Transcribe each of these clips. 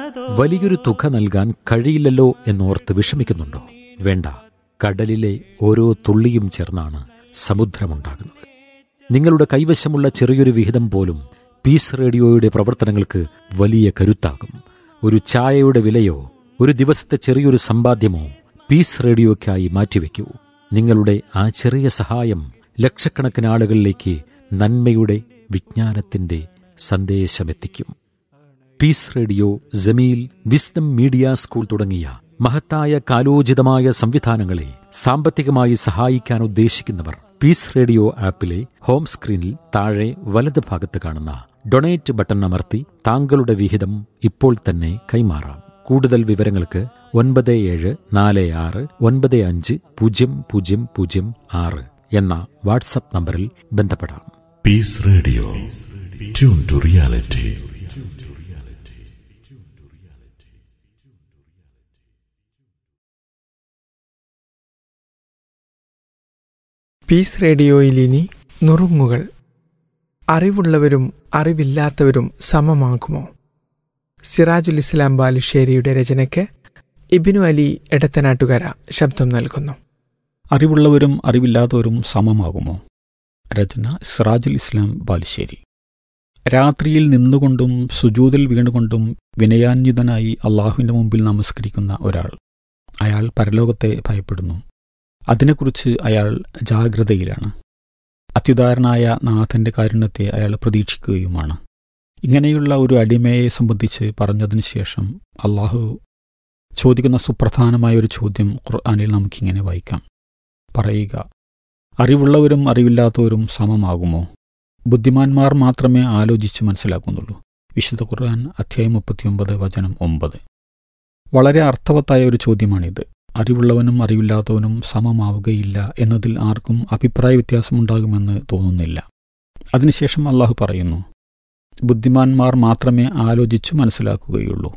വലിയൊരു തുക നൽകാൻ കഴിയില്ലല്ലോ എന്നോർത്ത് വിഷമിക്കുന്നുണ്ടോ വേണ്ട കടലിലെ ഓരോ തുള്ളിയും ചേർന്നാണ് സമുദ്രമുണ്ടാകുന്നത് നിങ്ങളുടെ കൈവശമുള്ള ചെറിയൊരു വിഹിതം പോലും പീസ് റേഡിയോയുടെ പ്രവർത്തനങ്ങൾക്ക് വലിയ കരുത്താകും ഒരു ചായയുടെ വിലയോ ഒരു ദിവസത്തെ ചെറിയൊരു സമ്പാദ്യമോ പീസ് റേഡിയോയ്ക്കായി മാറ്റിവെക്കൂ നിങ്ങളുടെ ആ ചെറിയ സഹായം ലക്ഷക്കണക്കിന് ആളുകളിലേക്ക് നന്മയുടെ വിജ്ഞാനത്തിന്റെ സന്ദേശമെത്തിക്കും peace radio Jameel wisdom media school തുടങ്ങിയ മഹത്തായ കാലോചിതമായ സംവിധാനങ്ങളെ സാമ്പത്തികമായി സഹായിക്കാൻ ഉദ്ദേശിക്കുന്നവർ പീസ് റേഡിയോ ആപ്പിലെ ഹോം സ്ക്രീനിൽ താഴെ വലത് ഭാഗത്ത് കാണുന്ന ഡൊണേറ്റ് ബട്ടൺ അമർത്തി താങ്കളുടെ വിഹിതം ഇപ്പോൾ തന്നെ കൈമാറാം കൂടുതൽ വിവരങ്ങൾക്ക് ഒൻപത് ഏഴ് നാല് ആറ് ഒൻപത് അഞ്ച് പൂജ്യം പൂജ്യം പൂജ്യം ആറ് എന്ന വാട്സപ്പ് നമ്പറിൽ ബന്ധപ്പെടാം Peace Radio. Tune to reality. Peace റേഡിയോയിൽ ഇനി നുറുങ്ങുകൾ അറിവുള്ളവരും അറിവില്ലാത്തവരും സമമാകുമോ സിറാജുൽ ഇസ്ലാം ബാലുശ്ശേരിയുടെ രചനയ്ക്ക് ഇബിനു അലി എടത്തനാട്ടുകര ശബ്ദം നൽകുന്നു അറിവുള്ളവരും അറിവില്ലാത്തവരും സമമാകുമോ രചന സിറാജുൽ ഇസ്ലാം ബാലുശ്ശേരി രാത്രിയിൽ നിന്നുകൊണ്ടും സുജൂതിൽ വീണുകൊണ്ടും വിനയാന്വിതനായി അള്ളാഹുവിൻ്റെ മുമ്പിൽ നമസ്കരിക്കുന്ന ഒരാൾ അയാൾ പരലോകത്തെ ഭയപ്പെടുന്നു അതിനെക്കുറിച്ച് അയാൾ ജാഗ്രതയിലാണ് അത്യുദാരനായ നാഥന്റെ കാരുണ്യത്തെ അയാൾ പ്രതീക്ഷിക്കുകയുമാണ് ഇങ്ങനെയുള്ള ഒരു അടിമയെ സംബന്ധിച്ച് പറഞ്ഞതിന് ശേഷം അള്ളാഹു ചോദിക്കുന്ന സുപ്രധാനമായ ഒരു ചോദ്യം ഖുർആാനിൽ നമുക്കിങ്ങനെ വായിക്കാം പറയുക അറിവുള്ളവരും അറിവില്ലാത്തവരും സമമാകുമോ ബുദ്ധിമാന്മാർ മാത്രമേ ആലോചിച്ച് മനസ്സിലാക്കുന്നുള്ളൂ വിശുദ്ധ ഖുർആൻ അധ്യായം മുപ്പത്തിയൊമ്പത് വചനം ഒമ്പത് വളരെ അർത്ഥവത്തായ ഒരു ചോദ്യമാണിത് അറിവുള്ളവനും അറിവില്ലാത്തവനും സമമാവുകയില്ല എന്നതിൽ ആർക്കും അഭിപ്രായ വ്യത്യാസമുണ്ടാകുമെന്ന് തോന്നുന്നില്ല അതിനുശേഷം അള്ളാഹു പറയുന്നു ബുദ്ധിമാന്മാർ മാത്രമേ ആലോചിച്ചു മനസ്സിലാക്കുകയുള്ളൂ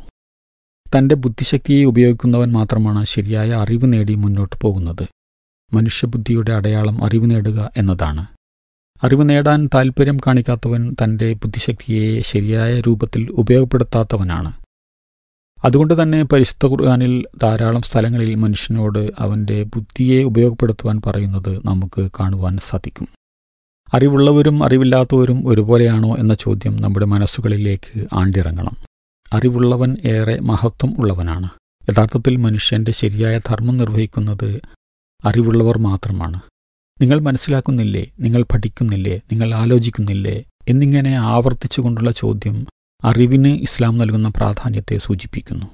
തന്റെ ബുദ്ധിശക്തിയെ ഉപയോഗിക്കുന്നവൻ മാത്രമാണ് ശരിയായ അറിവ് നേടി മുന്നോട്ട് പോകുന്നത് മനുഷ്യബുദ്ധിയുടെ അടയാളം അറിവ് നേടുക എന്നതാണ് അറിവ് നേടാൻ താൽപ്പര്യം കാണിക്കാത്തവൻ തന്റെ ബുദ്ധിശക്തിയെ ശരിയായ രൂപത്തിൽ ഉപയോഗപ്പെടുത്താത്തവനാണ് അതുകൊണ്ട് തന്നെ പരിശുദ്ധ ഖുർആാനിൽ ധാരാളം സ്ഥലങ്ങളിൽ മനുഷ്യനോട് അവന്റെ ബുദ്ധിയെ ഉപയോഗപ്പെടുത്തുവാൻ പറയുന്നത് നമുക്ക് കാണുവാൻ സാധിക്കും അറിവുള്ളവരും അറിവില്ലാത്തവരും ഒരുപോലെയാണോ എന്ന ചോദ്യം നമ്മുടെ മനസ്സുകളിലേക്ക് ആണ്ടിറങ്ങണം അറിവുള്ളവൻ ഏറെ മഹത്വം ഉള്ളവനാണ് യഥാർത്ഥത്തിൽ മനുഷ്യന്റെ ശരിയായ ധർമ്മം നിർവഹിക്കുന്നത് അറിവുള്ളവർ മാത്രമാണ് നിങ്ങൾ മനസ്സിലാക്കുന്നില്ലേ നിങ്ങൾ പഠിക്കുന്നില്ലേ നിങ്ങൾ ആലോചിക്കുന്നില്ലേ എന്നിങ്ങനെ ആവർത്തിച്ചുകൊണ്ടുള്ള ചോദ്യം അറിവിന് ഇസ്ലാം നൽകുന്ന പ്രാധാന്യത്തെ സൂചിപ്പിക്കുന്നു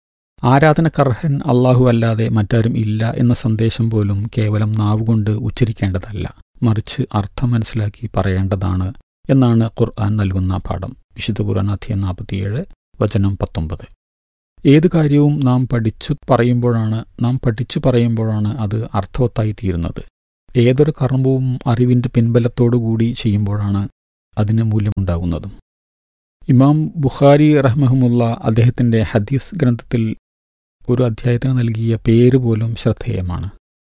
ആരാധനക്കർഹൻ അള്ളാഹു അല്ലാതെ മറ്റാരും ഇല്ല എന്ന സന്ദേശം പോലും കേവലം നാവുകൊണ്ട് ഉച്ചരിക്കേണ്ടതല്ല മറിച്ച് അർത്ഥം മനസ്സിലാക്കി പറയേണ്ടതാണ് എന്നാണ് ഖുർആൻ നൽകുന്ന പാഠം വിശുദ്ധ ഖുർആൻ അധ്യയം നാൽപ്പത്തിയേഴ് വചനം പത്തൊമ്പത് ഏത് കാര്യവും നാം പഠിച്ചു പറയുമ്പോഴാണ് നാം പഠിച്ചു പറയുമ്പോഴാണ് അത് അർത്ഥവത്തായി തീരുന്നത് ഏതൊരു കർമ്മവും അറിവിന്റെ പിൻബലത്തോടുകൂടി ചെയ്യുമ്പോഴാണ് അതിന് മൂല്യമുണ്ടാകുന്നതും ഇമാം ബുഖാരി റഹ്മഹമുല്ല അദ്ദേഹത്തിന്റെ ഹദീസ് ഗ്രന്ഥത്തിൽ ഒരു അധ്യായത്തിന് നൽകിയ പേര് പോലും ശ്രദ്ധേയമാണ്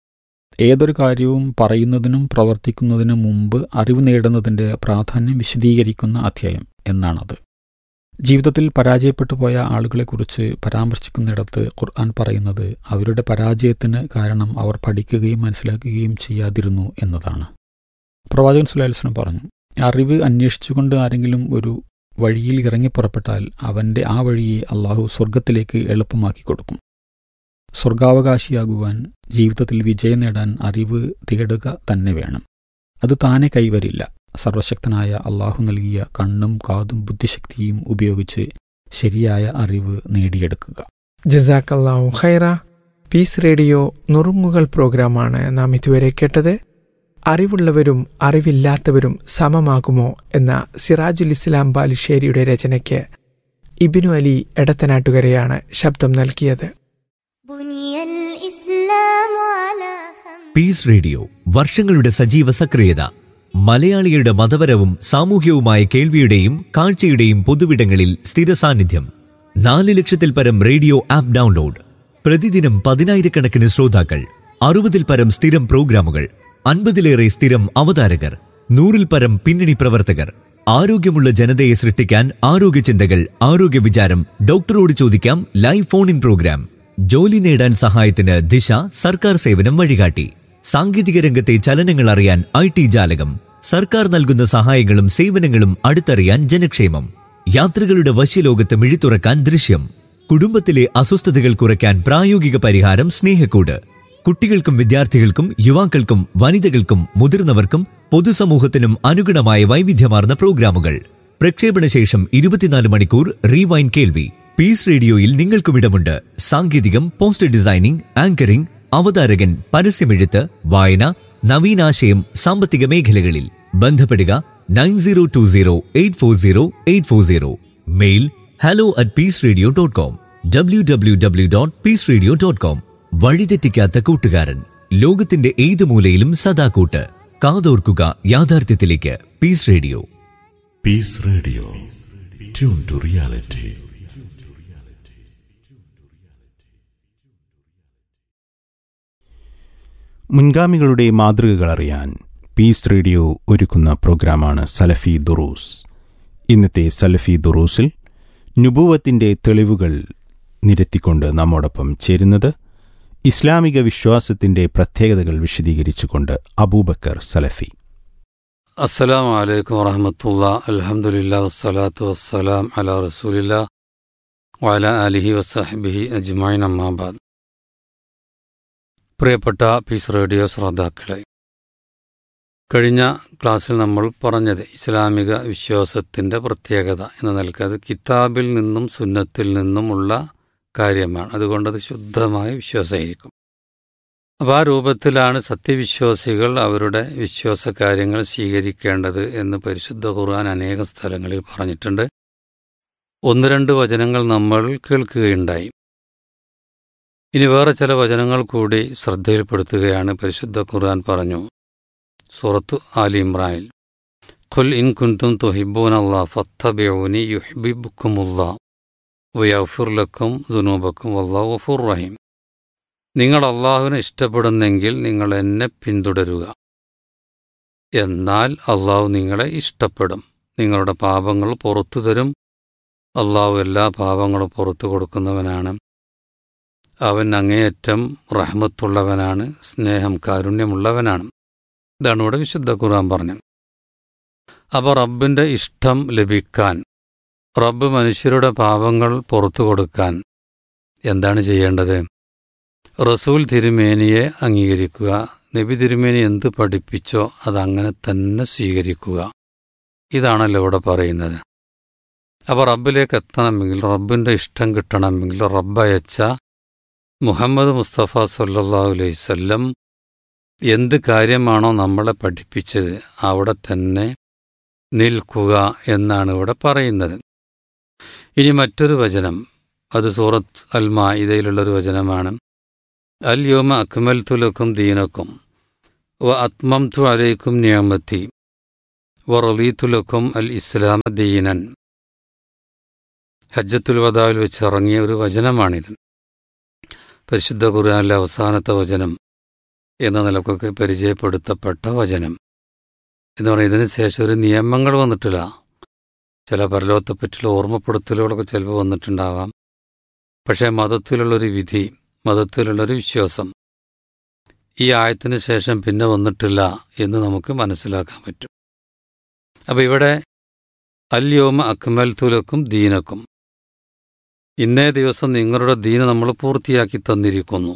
ഏതൊരു കാര്യവും പറയുന്നതിനും പ്രവർത്തിക്കുന്നതിനും മുമ്പ് അറിവ് നേടുന്നതിന്റെ പ്രാധാന്യം വിശദീകരിക്കുന്ന അധ്യായം എന്നാണത് ജീവിതത്തിൽ പരാജയപ്പെട്ടു പോയ ആളുകളെക്കുറിച്ച് പരാമർശിക്കുന്നിടത്ത് ഖുർആൻ പറയുന്നത് അവരുടെ പരാജയത്തിന് കാരണം അവർ പഠിക്കുകയും മനസ്സിലാക്കുകയും ചെയ്യാതിരുന്നു എന്നതാണ് പ്രവാചകൻ സുല്ലാസ്ലം പറഞ്ഞു അറിവ് അന്വേഷിച്ചുകൊണ്ട് ആരെങ്കിലും ഒരു വഴിയിൽ ഇറങ്ങിപ്പുറപ്പെട്ടാൽ അവന്റെ ആ വഴിയെ അള്ളാഹു സ്വർഗത്തിലേക്ക് എളുപ്പമാക്കി കൊടുക്കും സ്വർഗാവകാശിയാകുവാൻ ജീവിതത്തിൽ വിജയം നേടാൻ അറിവ് തേടുക തന്നെ വേണം അത് താനെ കൈവരില്ല സർവശക്തനായ അള്ളാഹു നൽകിയ കണ്ണും കാതും ബുദ്ധിശക്തിയും ഉപയോഗിച്ച് ശരിയായ അറിവ് നേടിയെടുക്കുക ജസാക്കല്ലാഹു ഖൈറ പീസ് റേഡിയോ നുറുങ്ങുകൾ പ്രോഗ്രാമാണ് നാം ഇതുവരെ കേട്ടത് അറിവുള്ളവരും അറിവില്ലാത്തവരും സമമാകുമോ എന്ന സിറാജുൽ ഇസ്ലാം ബാലുശ്ശേരിയുടെ രചനയ്ക്ക് ഇബിനു അലി എടത്തനാട്ടുകരയാണ് ശബ്ദം നൽകിയത് بني الإسلام على خمس പീസ് റേഡിയോ വർഷങ്ങളുടെ സജീവ സക്രിയത മലയാളികളുടെ മതപരവും സാമൂഹ്യവുമായ കേൾവിയുടെയും കാഴ്ചയുടെയും പൊതുവിടങ്ങളിൽ സ്ഥിര സാന്നിധ്യം നാല് ലക്ഷത്തിൽ പരം റേഡിയോ ആപ്പ് ഡൗൺലോഡ് പ്രതിദിനം പതിനായിരക്കണക്കിന് ശ്രോതാക്കൾ അറുപതിൽ പരം സ്ഥിരം പ്രോഗ്രാമുകൾ അൻപതിലേറെ സ്ഥിരം അവതാരകർ നൂറിൽ പരം പിന്നണി പ്രവർത്തകർ ആരോഗ്യമുള്ള ജനതയെ സൃഷ്ടിക്കാൻ ആരോഗ്യ ചിന്തകൾ ആരോഗ്യ വിചാരം ഡോക്ടറോട് ചോദിക്കാം ലൈവ് ഫോൺ ഇൻ പ്രോഗ്രാം ജോലി നേടാൻ സഹായത്തിന് ദിശ സർക്കാർ സേവനം വഴികാട്ടി സാങ്കേതിക രംഗത്തെ ചലനങ്ങൾ അറിയാൻ ഐ ടി ജാലകം സർക്കാർ നൽകുന്ന സഹായങ്ങളും സേവനങ്ങളും അടുത്തറിയാൻ ജനക്ഷേമം യാത്രികളുടെ വശ്യലോകത്ത് മിഴിത്തുറക്കാൻ ദൃശ്യം കുടുംബത്തിലെ അസ്വസ്ഥതകൾ കുറയ്ക്കാൻ പ്രായോഗിക പരിഹാരം സ്നേഹക്കൂട് കുട്ടികൾക്കും വിദ്യാർത്ഥികൾക്കും യുവാക്കൾക്കും വനിതകൾക്കും മുതിർന്നവർക്കും പൊതുസമൂഹത്തിനും അനുഗുണമായ വൈവിധ്യമാർന്ന പ്രോഗ്രാമുകൾ പ്രക്ഷേപണ ശേഷം ഇരുപത്തിനാല് മണിക്കൂർ റീവൈൻ കേൾവി പീസ് റേഡിയോയിൽ നിങ്ങൾക്കും ഇടമുണ്ട് സാങ്കേതികം പോസ്റ്റർ ഡിസൈനിംഗ് ആങ്കറിംഗ് അവതാരകൻ പരസ്യമെഴുത്ത് വായന നവീനാശയം സാമ്പത്തിക മേഖലകളിൽ ബന്ധപ്പെടുക nine zero two zero eight four zero eight four zero mail hello at peace radio dot com W W W dot peace radio dot com വഴിതെറ്റിക്കാത്ത കൂട്ടുകാരൻ ലോകത്തിന്റെ ഏത് മൂലയിലും സദാ കൂട്ട് കാതോർക്കുക യാഥാർത്ഥ്യത്തിലേക്ക് peace radio Peace Radio. Tune to reality. മുൻഗാമികളുടെ മാതൃകകൾ അറിയാൻ പീസ് റേഡിയോ ഒരുക്കുന്ന പ്രോഗ്രാമാണ് സലഫി ദുറൂസ് ഇന്നത്തെ സലഫി ദുറൂസിൽ നുബൂവത്തിന്റെ തെളിവുകൾ നിരത്തിക്കൊണ്ട് നമ്മോടൊപ്പം ചേരുന്നത് ഇസ്ലാമിക വിശ്വാസത്തിന്റെ പ്രത്യേകതകൾ വിശദീകരിച്ചുകൊണ്ട് അബൂബക്കർ സലഫി അസ്സലാം വലൈക്കും വറഹമത്തുള്ള അൽഹംദുലില്ലാ വസ്സലാത്തു വസ്സലാം അലാ റസൂലില്ല വല അലിഹി വസഹബിഹി അജ്മൈൻ അമ്മാബാദ് പ്രിയപ്പെട്ട പീസ് റേഡിയോ ശ്രോതാക്കളെ കഴിഞ്ഞ ക്ലാസ്സിൽ നമ്മൾ പറഞ്ഞത് ഇസ്ലാമിക വിശ്വാസത്തിൻ്റെ പ്രത്യേകത എന്ന നിലക്കത് കിതാബിൽ നിന്നും സുന്നത്തിൽ നിന്നുമുള്ള കാര്യമാണ് അതുകൊണ്ടത് ശുദ്ധമായ വിശ്വാസമായിരിക്കും അപ്പോൾ ആ രൂപത്തിലാണ് സത്യവിശ്വാസികൾ അവരുടെ വിശ്വാസ കാര്യങ്ങൾ സ്വീകരിക്കേണ്ടത് എന്ന് പരിശുദ്ധ ഖുർആൻ അനേകം സ്ഥലങ്ങളിൽ പറഞ്ഞിട്ടുണ്ട് ഒന്ന് രണ്ട് വചനങ്ങൾ നമ്മൾ കേൾക്കുകയുണ്ടായി ഇനി വേറെ ചില വചനങ്ങൾ കൂടി ശ്രദ്ധയിൽപ്പെടുത്തുകയാണ് പരിശുദ്ധ ഖുർആൻ പറഞ്ഞു സൂറത്ത് ആലി ഇമ്രാനിൽ ഖുൽ ഇൻ കുന്തും തുഹിബൂൻ അള്ളാഹ് ഫത്തബിഊനി യുഹിബിബുക്കുമുല്ലാ വയഫുർ ലക്കും ദുനൂബക്കും വല്ലാഹു ഗഫൂർ റഹീം നിങ്ങൾ അള്ളാഹുവിനെ ഇഷ്ടപ്പെടുന്നെങ്കിൽ നിങ്ങൾ എന്നെ പിന്തുടരുക എന്നാൽ അള്ളാഹു നിങ്ങളെ ഇഷ്ടപ്പെടും നിങ്ങളുടെ പാപങ്ങൾ പുറത്തു തരും അള്ളാഹു എല്ലാ പാപങ്ങളും പുറത്തു കൊടുക്കുന്നവനാണ് അവൻ അങ്ങേയറ്റം റഹ്മത്തുള്ളവനാണ് സ്നേഹം കാരുണ്യമുള്ളവനാണ് ഇതാണ് ഇവിടെ വിശുദ്ധ ഖുർആൻ പറഞ്ഞത് അപ്പോൾ റബ്ബിൻ്റെ ഇഷ്ടം ലഭിക്കാൻ റബ്ബ് മനുഷ്യരുടെ പാപങ്ങൾ പുറത്തു കൊടുക്കാൻ എന്താണ് ചെയ്യേണ്ടത് റസൂൽ തിരുമേനിയെ അംഗീകരിക്കുക നബി തിരുമേനി എന്ത് പഠിപ്പിച്ചോ അതങ്ങനെ തന്നെ സ്വീകരിക്കുക ഇതാണല്ലോ ഇവിടെ പറയുന്നത് അപ്പോൾ റബ്ബിലേക്ക് എത്തണമെങ്കിൽ റബ്ബിൻ്റെ ഇഷ്ടം കിട്ടണമെങ്കിൽ റബ്ബ് അയച്ച മുഹമ്മദ് മുസ്തഫ സല്ലാ അലൈവല്ലം എന്ത് കാര്യമാണോ നമ്മളെ പഠിപ്പിച്ചത് അവിടെ തന്നെ നിൽക്കുക എന്നാണ് ഇവിടെ പറയുന്നത് ഇനി മറ്റൊരു വചനം അത് സൂറത്ത് അൽ മായിദയിലുള്ളൊരു വചനമാണ് അൽ യോമ അക്മൽ തുലക്കും ദീനക്കും വ അത്മം തു അലൈക്കും നിയമത്തി വ റലീത്തുലക്കും അൽ ഇസ്ലാമ ദീനൻ ഹജ്ജത്തുൽ വദാവിൽ വെച്ച് ഇറങ്ങിയ ഒരു വചനമാണിത് പരിശുദ്ധ ഖുർആാനിലെ അവസാനത്തെ വചനം എന്ന നിലക്കൊക്കെ പരിചയപ്പെടുത്തപ്പെട്ട വചനം എന്ന് പറഞ്ഞാൽ ഇതിന് ശേഷം ഒരു നിയമങ്ങൾ വന്നിട്ടില്ല ചില പരലോകത്തെപ്പറ്റിയുള്ള ഓർമ്മപ്പെടുത്തലുകളൊക്കെ ചിലപ്പോൾ വന്നിട്ടുണ്ടാവാം പക്ഷേ മതത്തിലുള്ളൊരു വിധി മതത്തിലുള്ളൊരു വിശ്വാസം ഈ ആയത്തിന് ശേഷം പിന്നെ വന്നിട്ടില്ല എന്ന് നമുക്ക് മനസ്സിലാക്കാൻ പറ്റും അപ്പോൾ ഇവിടെ അല്യോമ അക്മൽ തുലക്കും ദീനക്കും ഇന്നേ ദിവസം നിങ്ങളുടെ ദീന നമ്മൾ പൂർത്തിയാക്കി തന്നിരിക്കുന്നു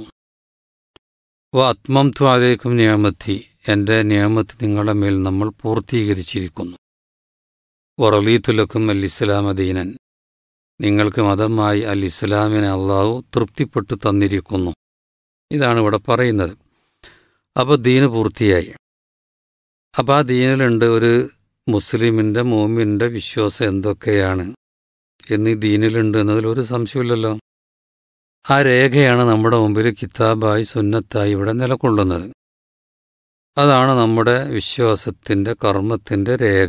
വ ആത്മം ത്വാലേക്കും നിയമത്തി എൻ്റെ നിയമത്ത് നിങ്ങളുടെ മേൽ നമ്മൾ പൂർത്തീകരിച്ചിരിക്കുന്നു വറലീത്തുലക്കും അൽ ഇസ്ലാമ ദീനൻ നിങ്ങൾക്ക് മതമായി അൽ ഇസ്ലാമിനെ അള്ളാഹു തൃപ്തിപ്പെട്ടു തന്നിരിക്കുന്നു ഇതാണ് ഇവിടെ പറയുന്നത് അപ്പോൾ ദീന് പൂർത്തിയായി അപ്പോൾ ആ ദീനിലുണ്ട് ഒരു മുസ്ലിമിൻ്റെ മോമിൻ്റെ വിശ്വാസം എന്തൊക്കെയാണ് എന്ന് ഈ ദീനിലുണ്ട് എന്നതിലൊരു സംശയമില്ലല്ലോ ആ രേഖയാണ് നമ്മുടെ മുമ്പിൽ കിതാബായി സുന്നത്തായി ഇവിടെ നിലകൊള്ളുന്നത് അതാണ് നമ്മുടെ വിശ്വാസത്തിൻ്റെ കർമ്മത്തിൻ്റെ രേഖ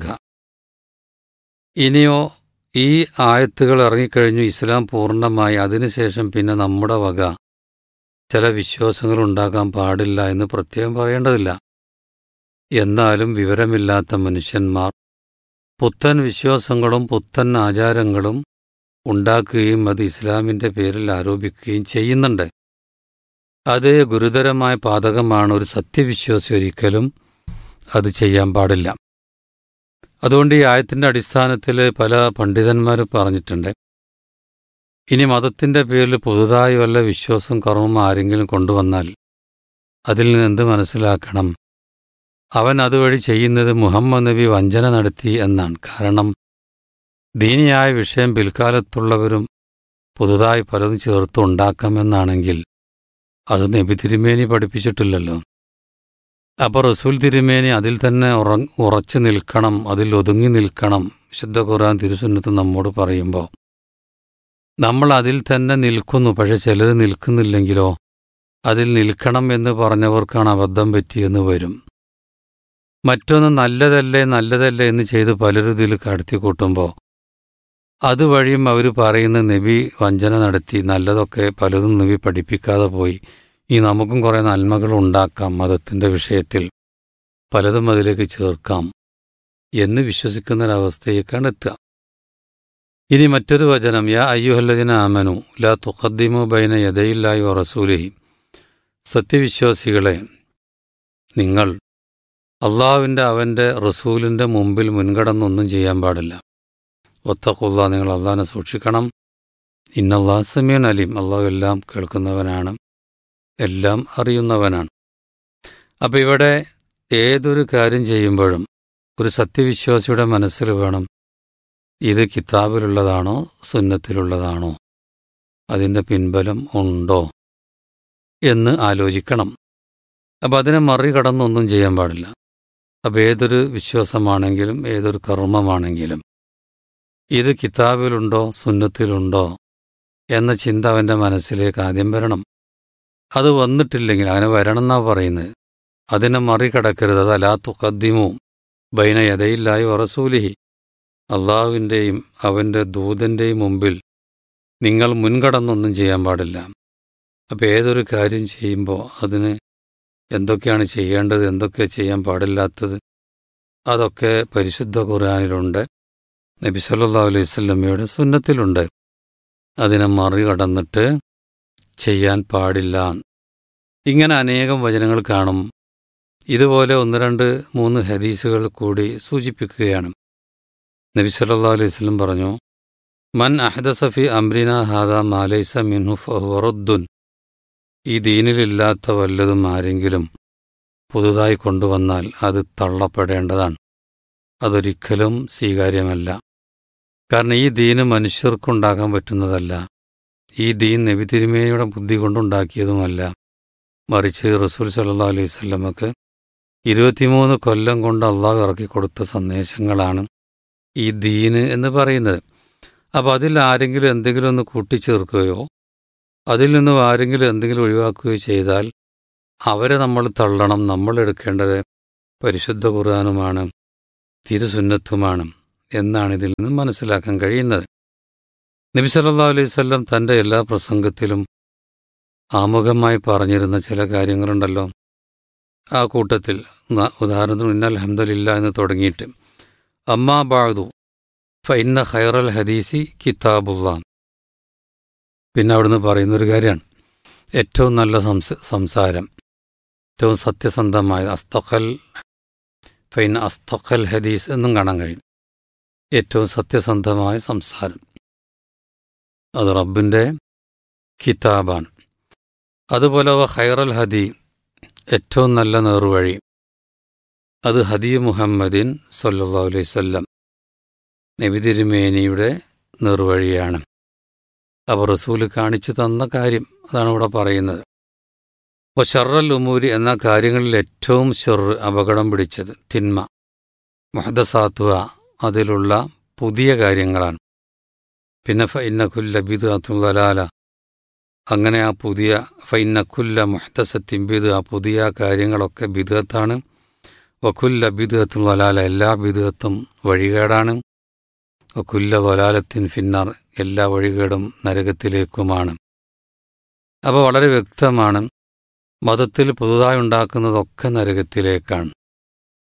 ഇനിയോ ഈ ആയത്തുകൾ ഇറങ്ങിക്കഴിഞ്ഞു ഇസ്ലാം പൂർണ്ണമായി അതിനുശേഷം പിന്നെ നമ്മുടെ വക ചില വിശ്വാസങ്ങൾ ഉണ്ടാക്കാൻ പാടില്ല എന്ന് പ്രത്യേകം പറയേണ്ടതില്ല എന്നാലും വിവരമില്ലാത്ത മനുഷ്യന്മാർ പുത്തൻ വിശ്വാസങ്ങളും പുത്തൻ ആചാരങ്ങളും ഉണ്ടാക്കുകയും അത് ഇസ്ലാമിൻ്റെ പേരിൽ ആരോപിക്കുകയും ചെയ്യുന്നുണ്ട് അത് ഗുരുതരമായ പാതകമാണ് ഒരു സത്യവിശ്വാസി ഒരിക്കലും അത് ചെയ്യാൻ പാടില്ല അതുകൊണ്ട് ഈ ആയത്തിൻ്റെ അടിസ്ഥാനത്തിൽ പല പണ്ഡിതന്മാർ പറഞ്ഞിട്ടുണ്ട് ഇനി മതത്തിൻ്റെ പേരിൽ പുതുതായി വല്ല വിശ്വാസം കർമ്മം ആരെങ്കിലും കൊണ്ടുവന്നാൽ അതിൽ നിന്ന് എന്ത് മനസ്സിലാക്കണം അവൻ അതുവഴി ചെയ്യുന്നത് മുഹമ്മദ് നബി വഞ്ചന നടത്തി എന്നാണ് കാരണം ദീനിയായ വിഷയം പിൽക്കാലത്തുള്ളവരും പുതുതായി പലതും ചേർത്ത് ഉണ്ടാക്കാമെന്നാണെങ്കിൽ അത് നബി തിരുമേനി പഠിപ്പിച്ചിട്ടില്ലല്ലോ അപ്പോൾ റസൂൽ തിരുമേനി അതിൽ തന്നെ ഉറ ഉറച്ചു നിൽക്കണം അതിൽ ഒതുങ്ങി നിൽക്കണം വിശുദ്ധ ഖുർആൻ തിരുസുന്നത്ത് നമ്മോട് പറയുമ്പോൾ നമ്മൾ അതിൽ തന്നെ നിൽക്കുന്നു പക്ഷെ ചിലർ നിൽക്കുന്നില്ലെങ്കിലോ അതിൽ നിൽക്കണം എന്ന് പറഞ്ഞവർക്കാണ് അബദ്ധം പറ്റിയെന്ന് വരും മറ്റൊന്ന് നല്ലതല്ലേ നല്ലതല്ലേ എന്ന് ചെയ്ത് പലരും ഇതിൽ കടത്തിക്കൂട്ടുമ്പോൾ അതുവഴിയും അവർ പറയുന്ന നബി വഞ്ചന നടത്തി നല്ലതൊക്കെ പലതും നബി പഠിപ്പിക്കാതെ പോയി ഈ നമുക്കും കുറേ നന്മകൾ ഉണ്ടാക്കാം മതത്തിൻ്റെ വിഷയത്തിൽ പലതും അതിലേക്ക് ചേർക്കാം എന്ന് വിശ്വസിക്കുന്നൊരവസ്ഥയേക്കാണ് എത്തുക ഇനി മറ്റൊരു വചനം യാ അയ്യുഹല്ലദിന ആമനു ലാ തുഖദ്ദിമു ബൈന യദയില്ലായി വ റസൂലിഹി സത്യവിശ്വാസികളെ നിങ്ങൾ അള്ളാഹുവിൻ്റെ അവൻ്റെ റസൂലിൻ്റെ മുമ്പിൽ മുൻകടന്നൊന്നും ചെയ്യാൻ പാടില്ല ഒത്തക്കുള്ള നിങ്ങൾ അള്ളാഹിനെ സൂക്ഷിക്കണം ഇന്നല്ലാ സമീൻ അലീം അള്ളാഹു എല്ലാം കേൾക്കുന്നവനാണ് എല്ലാം അറിയുന്നവനാണ് അപ്പം ഇവിടെ ഏതൊരു കാര്യം ചെയ്യുമ്പോഴും ഒരു സത്യവിശ്വാസിയുടെ മനസ്സിൽ വേണം ഇത് കിതാബിലുള്ളതാണോ സുന്നത്തിലുള്ളതാണോ അതിൻ്റെ പിൻബലം ഉണ്ടോ എന്ന് ആലോചിക്കണം അപ്പം അതിനെ മറികടന്നൊന്നും ചെയ്യാൻ പാടില്ല അപ്പം ഏതൊരു വിശ്വാസമാണെങ്കിലും ഏതൊരു കർമ്മമാണെങ്കിലും ഇത് കിതാബിലുണ്ടോ സുന്നത്തിലുണ്ടോ എന്ന ചിന്ത അവൻ്റെ മനസ്സിലേക്ക് ആദ്യം വരണം അത് വന്നിട്ടില്ലെങ്കിൽ അങ്ങനെ വരണം എന്നാ പറയുന്നത് അതിനെ മറികടക്കരുത് അത് അലാ തുക്കദ്ദിമു ബൈന യഥയില്ലായി വറസൂലിഹി അള്ളാഹുവിൻ്റെയും അവൻ്റെ ദൂതൻ്റെയും മുമ്പിൽ നിങ്ങൾ മുൻകടന്നൊന്നും ചെയ്യാൻ പാടില്ല അപ്പോൾ ഏതൊരു കാര്യം ചെയ്യുമ്പോൾ അതിന് എന്തൊക്കെയാണ് ചെയ്യേണ്ടത് എന്തൊക്കെ ചെയ്യാൻ പാടില്ലാത്തത് അതൊക്കെ പരിശുദ്ധ ഖുർആാനിലുണ്ട് നബി സല്ലാ അലൈഹി സ്വല്ലമ്മയുടെ സുന്നത്തിലുണ്ട് അതിനെ മറികടന്നിട്ട് ചെയ്യാൻ പാടില്ല ഇങ്ങനെ അനേകം വചനങ്ങൾ കാണും ഇതുപോലെ ഒന്ന് രണ്ട് മൂന്ന് ഹദീസുകൾ കൂടി സൂചിപ്പിക്കുകയാണ് നബി സല്ലാ അലൈഹി സ്വലം പറഞ്ഞു മൻ അഹദസഫി അംറിന ഹാദ മാലൈസ മിൻഹു ഫഹുറദ്ദുൻ ഈ ദീനിലില്ലാത്ത വല്ലതും ആരെങ്കിലും പുതുതായി കൊണ്ടുവന്നാൽ അത് തള്ളപ്പെടേണ്ടതാണ് അതൊരിക്കലും സ്വീകാര്യമല്ല കാരണം ഈ ദീന് മനുഷ്യർക്കുണ്ടാക്കാൻ പറ്റുന്നതല്ല ഈ ദീൻ നബി തിരുമേനിയുടെ ബുദ്ധി കൊണ്ടുണ്ടാക്കിയതുമല്ല മറിച്ച് റസൂൽ സല്ലാ അലൈഹി സ്വല്ലമക്ക് ഇരുപത്തിമൂന്ന് കൊല്ലം കൊണ്ട് അള്ളാഹ് ഇറക്കി കൊടുത്ത സന്ദേശങ്ങളാണ് ഈ ദീന് എന്ന് പറയുന്നത് അപ്പോൾ അതിൽ ആരെങ്കിലും എന്തെങ്കിലും ഒന്ന് കൂട്ടിച്ചേർക്കുകയോ അതിൽ നിന്നും ആരെങ്കിലും എന്തെങ്കിലും ഒഴിവാക്കുകയോ ചെയ്താൽ അവരെ നമ്മൾ തള്ളണം നമ്മൾ എടുക്കേണ്ടത് പരിശുദ്ധ ഖുർആാനുമാണ് തിരുസുന്നത്തുമാണ് എന്നാണ് ഇതിൽ നിന്ന് മനസ്സിലാക്കാൻ കഴിയുന്നത് നബി സല്ലാ അലൈഹി സ്വല്ലം തൻ്റെ എല്ലാ പ്രസംഗത്തിലും ആമുഖമായി പറഞ്ഞിരുന്ന ചില കാര്യങ്ങളുണ്ടല്ലോ ആ കൂട്ടത്തിൽ ഉദാഹരണത്തിന് ഇന്നൽ ഹംദലില്ല എന്ന് തുടങ്ങിയിട്ട് അമ്മാ ബാദു ഫൈന്ന ഖൈറൽ ഹദീസി കിതാബുള്ള പിന്നെ അവിടുന്ന് പറയുന്നൊരു കാര്യമാണ് ഏറ്റവും നല്ല സംസ സംസാരം ഏറ്റവും സത്യസന്ധമായ അസ്തഖൽ ഫൈൻ അസ്തഖൽ ഹദീസ് എന്നും കാണാൻ കഴിയും ഏറ്റവും സത്യസന്ധമായ സംസാരം അത് റബ്ബിൻ്റെ കിതാബാണ് അതുപോലെ അവ ഖൈറൽ ഹദി ഏറ്റവും നല്ല നേർവഴി അത് ഹദി മുഹമ്മദിൻ സല്ലാ അലൈഹി സ്വല്ലം നബി തിരുമേനിയുടെ നേർവഴിയാണ് അവർ റസൂല് കാണിച്ചു തന്ന കാര്യം അതാണ് ഇവിടെ പറയുന്നത് അപ്പോൾ ഷർറൽ ഉമൂരി എന്ന കാര്യങ്ങളിൽ ഏറ്റവും ഷെർ അപകടം പിടിച്ചത് തിന്മ മുഹദസാത്തുവ അതിലുള്ള പുതിയ കാര്യങ്ങളാണ് പിന്നെ ഫൈനഖുല്ല ബിദുഅത്തുല്ലാല അങ്ങനെ ആ പുതിയ ഫൈനഖുല്ല മുഹദസത്തിൻ ബിദ് ആ പുതിയ കാര്യങ്ങളൊക്കെ ബിദുഅത്താണ് വഖുല്ല ബിദുഅത്തുല്ലാല എല്ലാ ബിദുഅത്തും വഴികേടാണ് വഖുല്ല വലാലത്തിൻ ഫിന്നാർ എല്ലാ വഴികേടും നരകത്തിലേക്കുമാണ് അപ്പോൾ വളരെ വ്യക്തമാണ് മതത്തിൽ പുതുതായി ഉണ്ടാക്കുന്നതൊക്കെ നരകത്തിലേക്കാണ്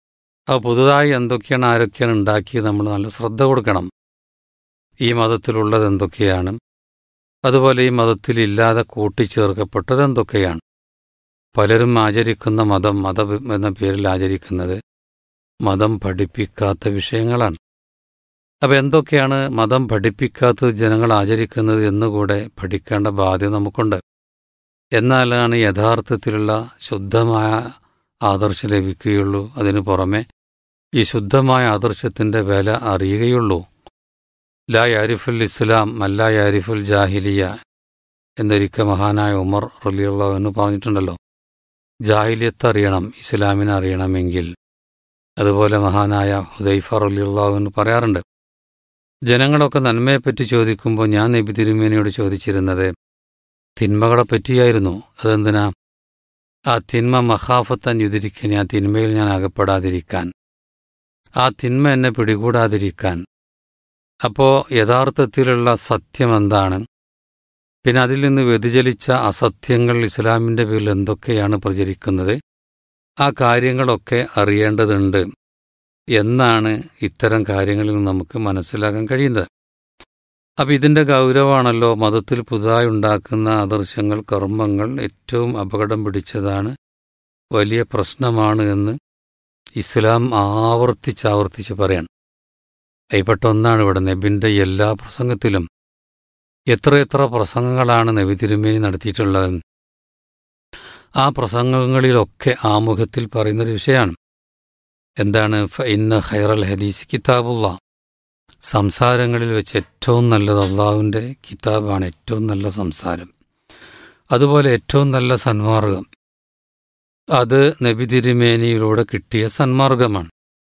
അത് പുതുതായി എന്തൊക്കെയാണ് ആരൊക്കെയാണ് ഉണ്ടാക്കിയത് നമ്മൾ നല്ല ശ്രദ്ധ കൊടുക്കണം ഈ മതത്തിലുള്ളത് എന്തൊക്കെയാണ് അതുപോലെ ഈ മതത്തിൽ ഇല്ലാതെ കൂട്ടിച്ചേർക്കപ്പെട്ടത് എന്തൊക്കെയാണ് പലരും ആചരിക്കുന്ന മതം മതം എന്ന പേരിൽ ആചരിക്കുന്നത് മതം പഠിപ്പിക്കാത്ത വിഷയങ്ങളാണ് അപ്പം എന്തൊക്കെയാണ് മതം പഠിപ്പിക്കാത്തത് ജനങ്ങൾ ആചരിക്കുന്നത് എന്നുകൂടെ പഠിക്കേണ്ട ബാധ്യത നമുക്കുണ്ട് എന്നാലാണ് യഥാർത്ഥത്തിലുള്ള ശുദ്ധമായ ആദർശം ലഭിക്കുകയുള്ളൂ അതിനു പുറമെ ഈ ശുദ്ധമായ ആദർശത്തിൻ്റെ വില അറിയുകയുള്ളൂ ലാ യാരിഫുൽ ഇസ്ലാം മല്ലാ യാരിഫുൽ ജാഹിലിയ എന്നൊരിക്കൽ മഹാനായ ഉമർ റലിയുള്ള എന്ന് പറഞ്ഞിട്ടുണ്ടല്ലോ ജാഹിലിയത്ത് അറിയണം ഇസ്ലാമിനെ അറിയണമെങ്കിൽ അതുപോലെ മഹാനായ ഹുദൈഫ റലിയുള്ള എന്ന് പറയാറുണ്ട് ജനങ്ങളൊക്കെ നന്മയെപ്പറ്റി ചോദിക്കുമ്പോൾ ഞാൻ നബി തിരുമേനിയോട് ചോദിച്ചിരുന്നത് തിന്മകളെ പറ്റിയായിരുന്നു അതെന്തിനാ ആ തിന്മ മഹാഫത്താൻ യുതിരിക്കാൻ ആ തിന്മയിൽ ഞാൻ അകപ്പെടാതിരിക്കാൻ ആ തിന്മ എന്നെ പിടികൂടാതിരിക്കാൻ അപ്പോൾ യഥാർത്ഥത്തിലുള്ള സത്യം എന്താണ് പിന്നെ അതിൽ നിന്ന് വ്യതിചലിച്ച അസത്യങ്ങൾ ഇസ്ലാമിൻ്റെ പേരിൽ എന്തൊക്കെയാണ് പ്രചരിക്കുന്നത് ആ കാര്യങ്ങളൊക്കെ അറിയേണ്ടതുണ്ട് എന്നാണ് ഇത്തരം കാര്യങ്ങളിൽ നിന്ന് നമുക്ക് മനസ്സിലാക്കാൻ കഴിയുന്നത് അപ്പം ഇതിൻ്റെ ഗൗരവമാണല്ലോ മതത്തിൽ പുതുതായി ഉണ്ടാക്കുന്ന ആദർശങ്ങൾ കർമ്മങ്ങൾ ഏറ്റവും അപകടം പിടിച്ചതാണ് വലിയ പ്രശ്നമാണ് എന്ന് ഇസ്ലാം ആവർത്തിച്ചാവർത്തിച്ച് പറയാണ് കൈപ്പെട്ട ഒന്നാണ് ഇവിടെ നബിൻ്റെ എല്ലാ പ്രസംഗത്തിലും എത്രയെത്ര പ്രസംഗങ്ങളാണ് നബി തിരുമേനി നടത്തിയിട്ടുള്ളത് ആ പ്രസംഗങ്ങളിലൊക്കെ ആമുഖത്തിൽ പറയുന്നൊരു വിഷയമാണ് എന്താണ് ഇന്ന് ഹൈറൽ ഹദീസ് കിതാബുള്ള സംസാരങ്ങളിൽ വെച്ച് ഏറ്റവും നല്ലത് അള്ളാഹുവിൻ്റെ കിതാബാണ് ഏറ്റവും നല്ല സംസാരം അതുപോലെ ഏറ്റവും നല്ല സന്മാർഗം അത് നബി തിരുമേനിയിലൂടെ കിട്ടിയ സന്മാർഗമാണ്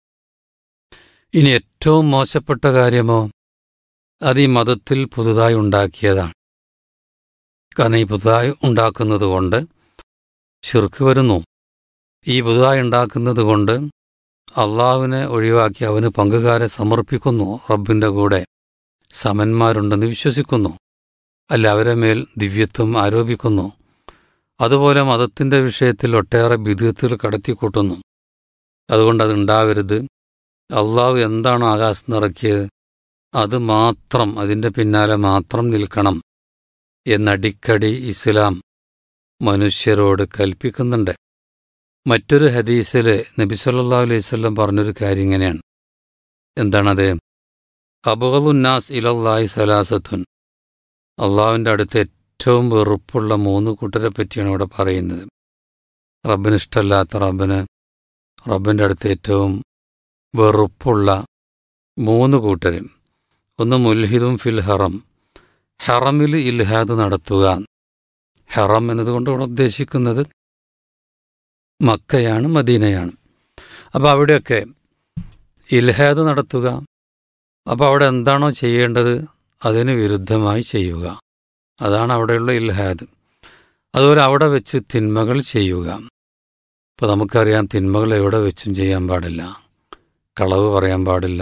ഇനി ഏറ്റവും മോശപ്പെട്ട കാര്യമോ അത് ഈ മതത്തിൽ പുതുതായി ഉണ്ടാക്കിയതാണ് കാരണം ഈ പുതുതായി ഉണ്ടാക്കുന്നത് കൊണ്ട് ശിർക്ക് വരുന്നു ഈ പുതുതായി ഉണ്ടാക്കുന്നത് കൊണ്ട് അള്ളാഹുവിനെ ഒഴിവാക്കി അവന് പങ്കുകാരെ സമർപ്പിക്കുന്നു റബ്ബിൻ്റെ കൂടെ സമന്മാരുണ്ടെന്ന് വിശ്വസിക്കുന്നു അല്ല അവരെ മേൽ ദിവ്യത്വം ആരോപിക്കുന്നു അതുപോലെ മതത്തിൻ്റെ വിഷയത്തിൽ ഒട്ടേറെ ബിദുത്തിൽ കടത്തിക്കൂട്ടുന്നു അതുകൊണ്ട് അതുണ്ടാവരുത് അള്ളാഹു എന്താണോ ആകാശത്ത് നിറക്കിയത് അത് മാത്രം അതിൻ്റെ പിന്നാലെ മാത്രം നിൽക്കണം എന്നടിക്കടി ഇസ്ലാം മനുഷ്യരോട് കൽപ്പിക്കുന്നുണ്ട് മറ്റൊരു ഹദീസിൽ നബി സല്ലാ അലൈഹി സ്വല്ലം പറഞ്ഞൊരു കാര്യം ഇങ്ങനെയാണ് എന്താണത് അബുഹലുന്നാസ് ഇലല്ലാഹി സലാസത്തുൻ അള്ളാഹുവിൻ്റെ അടുത്ത് ഏറ്റവും വെറുപ്പുള്ള മൂന്ന് കൂട്ടരെ പറ്റിയാണ് ഇവിടെ പറയുന്നത് റബ്ബിന് ഇഷ്ടമല്ലാത്ത റബ്ബിന് റബ്ബിൻ്റെ അടുത്ത് ഏറ്റവും വെറുപ്പുള്ള മൂന്ന് കൂട്ടരും ഒന്ന് മുൽഹിദും ഫിൽ ഹറം ഹറമിൽ ഇൽഹാദ് നടത്തുക ഹറം എന്നതുകൊണ്ട് ഇവിടെ ഉദ്ദേശിക്കുന്നത് മക്കയാണ് മദീനയാണ് അപ്പോൾ അവിടെയൊക്കെ ഇൽഹാദ് നടത്തുക അപ്പോൾ അവിടെ എന്താണോ ചെയ്യേണ്ടത് അതിന് വിരുദ്ധമായി ചെയ്യുക അതാണ് അവിടെയുള്ള ഇൽഹാദ് അതുപോലെ അവിടെ വെച്ച് തിന്മകൾ ചെയ്യുക ഇപ്പോൾ നമുക്കറിയാം തിന്മകൾ എവിടെ വെച്ചും ചെയ്യാൻ പാടില്ല കളവ് പറയാൻ പാടില്ല